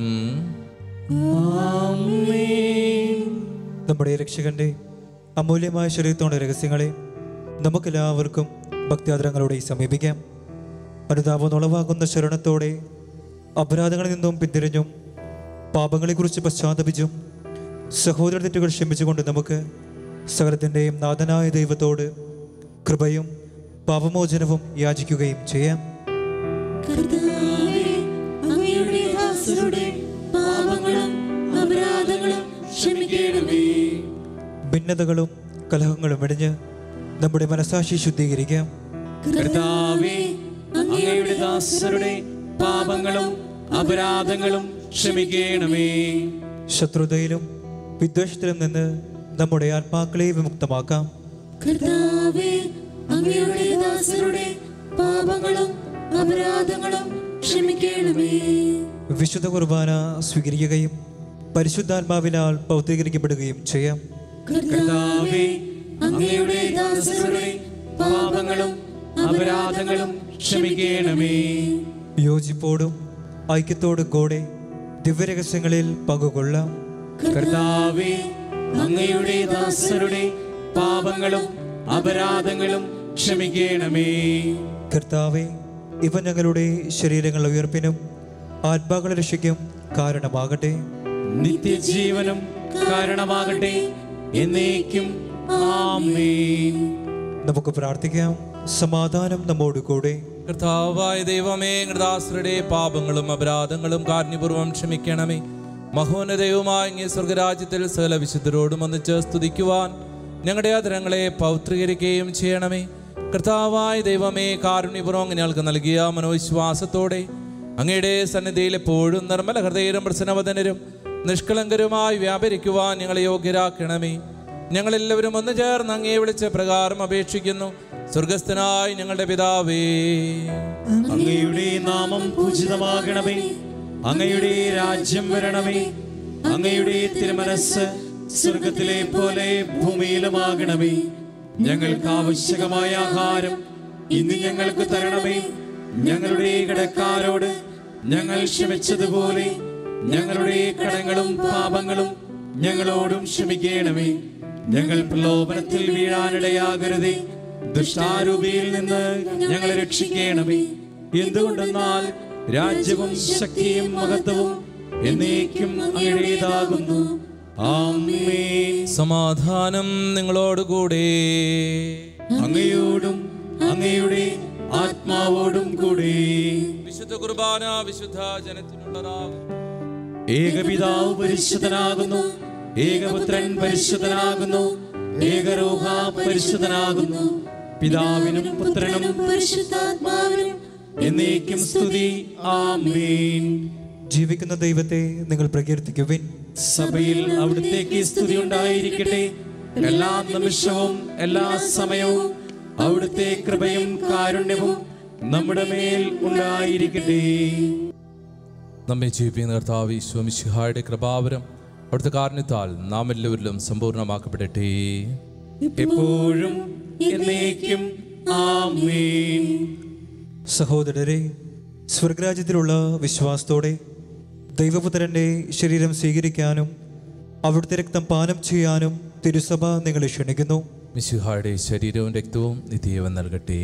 നമ്മുടെ രക്ഷകന്റെ അമൂല്യമായ ശരീരത്തോടെ രഹസ്യങ്ങളെ നമുക്കെല്ലാവർക്കും ഭക്തിയാദരങ്ങളോടെ സമീപിക്കാം അനുതാപം ഉളവാകുന്ന ശരണത്തോടെ അപരാധങ്ങളിൽ നിന്നും പിന്തിരിഞ്ഞും പാപങ്ങളെക്കുറിച്ച് പശ്ചാത്തപിച്ചും സഹോദര തെറ്റുകൾ ക്ഷമിച്ചുകൊണ്ട് നമുക്ക് സകലത്തിൻ്റെയും നാഥനായ ദൈവത്തോട് കൃപയും പാപമോചനവും യാചിക്കുകയും ചെയ്യാം
കർത്താവേ, അങ്ങയുടെ ദാസരുടെ പാപങ്ങളും അപരാധങ്ങളും ക്ഷമിക്കണമേ
ഭിന്നതകളും കലഹങ്ങളും വെടിഞ്ഞ് നമ്മുടെ മനസാക്ഷി ശുദ്ധീകരിക്കാം
കർത്താവേ അങ്ങയുടെ ദാസരുടെ പാപങ്ങളും അപരാധങ്ങളും ക്ഷമിക്കണമേ
ശത്രുതയിലും വിദ്വേഷത്തിലും നിന്ന് നമ്മുടെ ആത്മാക്കളെ വിമുക്തമാക്കാം
കർത്താവേ അങ്ങയുടെ ദാസരുടെ പാപങ്ങളും അപരാധങ്ങളും ക്ഷമിക്കണമേ
വിശുദ്ധ കുർബാന സ്വീകരിക്കുകയും പരിശുദ്ധാത്മാവിനാൽ പൗത്രീകരിക്കപ്പെടുകയും ചെയ്യാം
കർത്താവേ അങ്ങയുടെ ദാസരുടെ പാപങ്ങളും അപരാധങ്ങളും ക്ഷമിക്കണമേ
യോജിപ്പോടും ഐക്യത്തോടും കൂടെ ദിവ്യരഹസ്യങ്ങളിൽ പങ്കുകൊള്ളാം
കർത്താവേ അങ്ങയുടെ ദാസരുടെ പാപങ്ങളും അപരാധങ്ങളും ക്ഷമിക്കണമേ
കർത്താവെ ഇവ ഞങ്ങളുടെ ശരീരങ്ങളുടെ ഉയർപ്പിനും ആത്മാക്കളുടെ രക്ഷയ്ക്കും കാരണമാകട്ടെ
നിത്യജീവനും കാരണമാകട്ടെ എന്നേക്കും ആമേൻ
നമുക്ക് പ്രാർത്ഥിക്കാം സമാധാനം നമ്മോട് കൂടെ
കർത്താവായ ദൈവമേ കൃതാശ്രയുടെ പാപങ്ങളും അപരാധങ്ങളും കാരുണ്യപൂർവ്വം ക്ഷമിക്കണമേ മഹോന്നതയുമായ അങ്ങേ സ്വർഗരാജ്യത്തിൽ സകല വിശുദ്ധരോടും ഒന്നിച്ച് സ്തുതിക്കുവാൻ ഞങ്ങളുടെ ആദരങ്ങളെ പൗത്രീകരിക്കുകയും ചെയ്യണമേ കർത്താവായ ദൈവമേ കാരുണ്യപൂർവ്വം ഞങ്ങൾക്ക് നൽകിയ മനോവിശ്വാസത്തോടെ അങ്ങയുടെ സന്നിധിയിൽ എപ്പോഴും നിർമ്മല ഹൃദയരും പ്രസന്നവദനരും നിഷ്കളങ്കരുമായി വ്യാപരിക്കുവാൻ ഞങ്ങളെ യോഗ്യരാക്കണമേ ഞങ്ങളെല്ലാവരും ഒന്ന് ചേർന്ന് അങ്ങേ വിളിച്ച പ്രകാരം അപേക്ഷിക്കുന്നു സ്വർഗസ്ഥനായി ഞങ്ങളുടെ പിതാവേ
അങ്ങയുടെ നാമം പൂജിതമാകണമേ അങ്ങയുടെ രാജ്യം വരണമേ അങ്ങയുടെ തിരുമനസ് സ്വർഗത്തിലെ പോലെ ഭൂമിയിലുമാകണമേ ഞങ്ങൾക്ക് ആവശ്യകമായ ആഹാരം ഇന്ന് ഞങ്ങൾക്ക് തരണമേ ഞങ്ങളുടെ കടക്കാരോട് ഞങ്ങൾ ക്ഷമിച്ചതുപോലെ ഞങ്ങളുടെ കടങ്ങളും പാപങ്ങളും ഞങ്ങളോടും ക്ഷമിക്കണമേ ഞങ്ങൾ പ്രലോഭനത്തിൽ വീഴാനിടയാകരുതേ ദുഷ്ടാരൂപിയിൽ നിന്ന് ഞങ്ങളെ രക്ഷിക്കണമേ എന്തുകൊണ്ടെന്നാൽ രാജ്യവും ശക്തിയും മഹത്വവും എന്നേക്കും അങ്ങയുടേതാകുന്നു ആമേൻ
സമാധാനം നിങ്ങളോടുകൂടെ
അങ്ങയോടും അങ്ങയുടെ ആത്മാവോടും കൂടി
വിശുദ്ധ കുർബാന വിശുദ്ധ ജനത്തിനുള്ളതാകും
ഏകപിതാവ് പരിശുദ്ധനാകുന്നു ഏകപുത്രൻ പരിശുദ്ധനാകുന്നു ഏകരോഹ പരിശുദ്ധനാകുന്നു പിതാവിനും പുത്രനും
പരിശുദ്ധാത്മാവിനും
എന്നേക്കും സ്തുതി ആമേൻ
ജീവിക്കുന്ന ദൈവത്തെ നിങ്ങൾ പ്രകീർത്തിക്കുവിൻ
സഭയിൽ അവിടുത്തേക്ക് സ്തുതി ഉണ്ടായിരിക്കട്ടെ എല്ലാ നിമിഷവും എല്ലാ സമയവും അവിടുത്തെ കൃപയും കാരുണ്യവും നമ്മുടെ മേൽ ഉണ്ടായിരിക്കട്ടെ
നമ്മെ ജീവിക്കുന്ന കർത്താവ് ഈശോമിശിഹായുടെ കൃപാവരം അവിടുത്തെ കാരണത്താൽ നാം എല്ലാവരിലും സമ്പൂർണ്ണമാക്കപ്പെടട്ടെ
എപ്പോഴും എന്നേക്കും ആമേൻ
സഹോദരരെ സ്വർഗരാജ്യത്തിലുള്ള വിശ്വാസത്തോടെ ദൈവപുത്രൻ്റെ ശരീരം സ്വീകരിക്കാനും അവിടുത്തെ രക്തം പാനം ചെയ്യാനും തിരുസഭ നിങ്ങളെ ക്ഷണിക്കുന്നു
മിശുഹായുടെ ശരീരവും രക്തവും നിത്യവൻ നൽകട്ടെ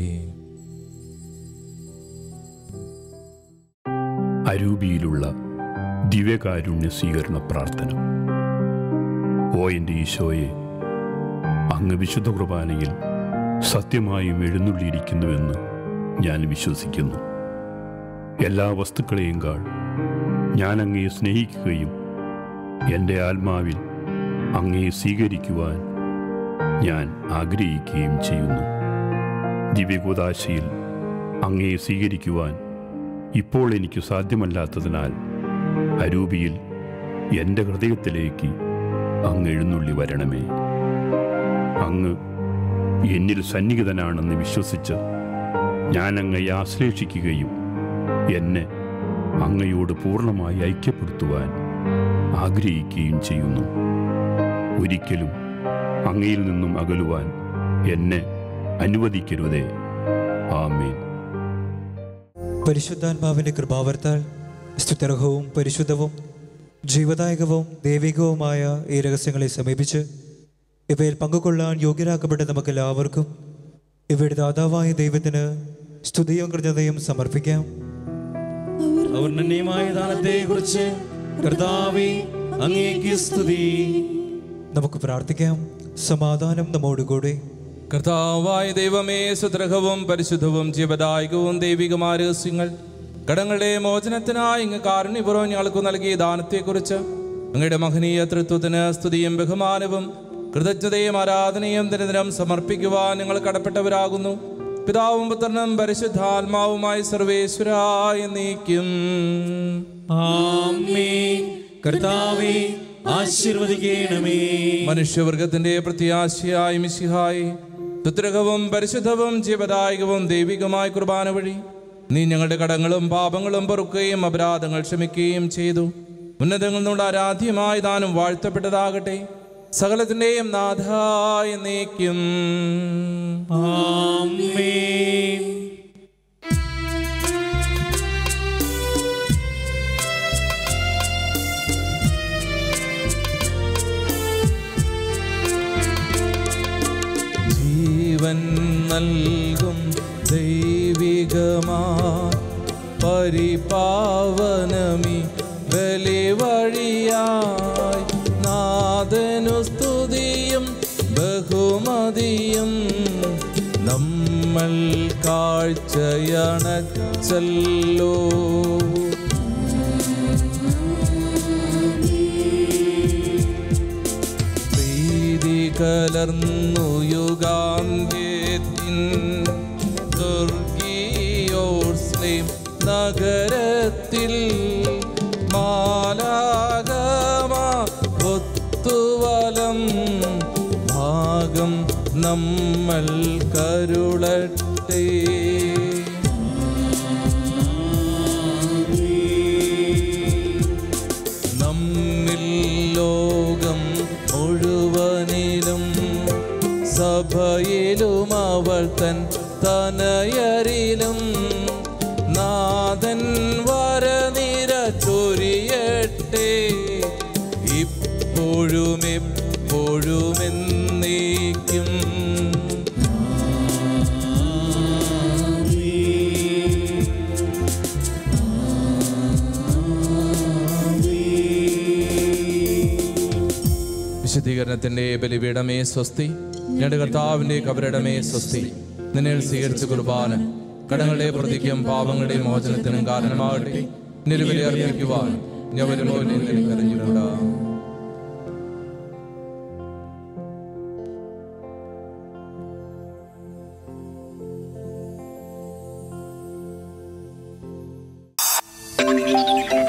അരൂപിയിലുള്ള ദിവ്യകാരുണ്യ സ്വീകരണ പ്രാർത്ഥന ഓ എൻ്റെ ഈശോയെ അങ്ങ് വിശുദ്ധ കുർബാനയിൽ സത്യമായും എഴുന്നള്ളിയിരിക്കുന്നുവെന്ന് ഞാൻ വിശ്വസിക്കുന്നു എല്ലാ വസ്തുക്കളെയും കാൾ ഞാൻ അങ്ങയെ സ്നേഹിക്കുകയും എൻ്റെ ആത്മാവിൽ അങ്ങയെ സ്വീകരിക്കുവാൻ ഞാൻ ആഗ്രഹിക്കുകയും ചെയ്യുന്നു ദിവ്യകൂതാശയിൽ അങ്ങയെ സ്വീകരിക്കുവാൻ ഇപ്പോൾ എനിക്ക് സാധ്യമല്ലാത്തതിനാൽ അരൂപിയിൽ എൻ്റെ ഹൃദയത്തിലേക്ക് അങ്ങ് എഴുന്നള്ളി വരണമേ അങ്ങ് എന്നിൽ സന്നിഹിതനാണെന്ന് വിശ്വസിച്ച് ഞാൻ അങ്ങയെ ആശ്ലേഷിക്കുകയും എന്നെ അങ്ങയോട് പൂർണ്ണമായി ഐക്യപ്പെടുത്തുവാൻ ആഗ്രഹിക്കുകയും ചെയ്യുന്നു ഒരിക്കലും അങ്ങയിൽ നിന്നും അകലുവാൻ എന്നെ അനുവദിക്കരുതേ ആമേൻ
പരിശുദ്ധാത്മാവിൻ്റെ കൃപാവർത്താൽ സ്തുത്യർഹവും പരിശുദ്ധവും ജീവദായകവും ദൈവികവുമായ ഈ രഹസ്യങ്ങളെ സമീപിച്ച് ഇവയിൽ പങ്കുകൊള്ളാൻ യോഗ്യരാക്കപ്പെട്ട നമുക്കെല്ലാവർക്കും ഇവയുടെ ദാതാവായ ദൈവത്തിന് സ്തുതിയും കൃതജ്ഞതയും സമർപ്പിക്കാം
ഔർണന്യമായ ദാനത്തെ കുറിച്ച് കർത്താവെ അങ്ങേക്ക് സ്തുതി
നമുക്ക് പ്രാർത്ഥിക്കാം സമാധാനം നമ്മോടുകൂടെ
കർത്താവായ ദൈവമേ സുദ്രഹവും പരിശുദ്ധവും ജീവദായകവും ദൈവികമായ രഹസ്യങ്ങൾ കടങ്ങളുടെ മോചനത്തിനായി ഇങ്ങ് കാരുണ്യപൂർവ്വം ഞങ്ങൾക്ക് നൽകിയ ദാനത്തെക്കുറിച്ച് അങ്ങയുടെ മഹനീയ തൃത്വത്തിന് സ്തുതിയും ബഹുമാനവും കൃതജ്ഞതയും ആരാധനയും ദിനദിനം സമർപ്പിക്കുവാൻ ഞങ്ങൾ കടപ്പെട്ടവരാകുന്നു പിതാവും പുത്രനും പരിശുദ്ധാത്മാവുമായി സർവേശ്വരായ നീക്കും
ആമേൻ കർത്താവെ ആശീർവദിക്കണമേ
മനുഷ്യവർഗത്തിന്റെ പ്രത്യാശയായി മിശിഹായി സുത്രകവും പരിശുദ്ധവും ജീവദായകവും ദൈവികമായ കുർബാന വഴി നീ ഞങ്ങളുടെ കടങ്ങളും പാപങ്ങളും പൊറുക്കുകയും അപരാധങ്ങൾ ക്ഷമിക്കുകയും ചെയ്തു ഉന്നതങ്ങളിൽ നിന്നുള്ള ആരാധ്യമായ ദാനം വാഴ്ത്തപ്പെട്ടതാകട്ടെ സകലത്തിന്റെയും നാഥായ നീക്കും
ആമേൻ
ജീവൻ നൽകും ദൈവികമാ പരിപാവനമി ബലി വഴിയായി നാദനു സ്തുതിയും ബഹുമതിയും നമ്മൾ കാഴ്ചയണച്ചല്ലോ പ്രീതി കലർന്നു യുഗാന്ത്യത്തിൻ ദുർഗിയോർസ്ലേം നഗരത്തിൽ മാലാഗമ ഒത്തുവലം ഭാഗം നമ്മൾ കരുളട്ടെ നമ്മിൽ ലോകം മുഴുവനിലും സഭയിലും അവൾ തൻ തനയരിലും നാഥൻ വരനിര ചൊരിയട്ടെ ഇപ്പോഴും എപ്പോഴും എന്നേക്കും വിശുദ്ധീകരണത്തിന്റെ ബലിപീഠമേ സ്വസ്തി ഞങ്ങളുടെ കർത്താവിന്റെ കബരിടമേ സ്വസ്തി നിന്നെ സ്വീകരിച്ച കുർബാന കടങ്ങളുടെ പ്രതിക്കും പാപങ്ങളുടെ മോചനത്തിനും കാരണമാകട്ടെ നിലവിലെ അർപ്പിക്കുവാൻ ഞാൻ വരുമ്പോൾ നിന്നെ കരഞ്ഞുകൂടാ
Thank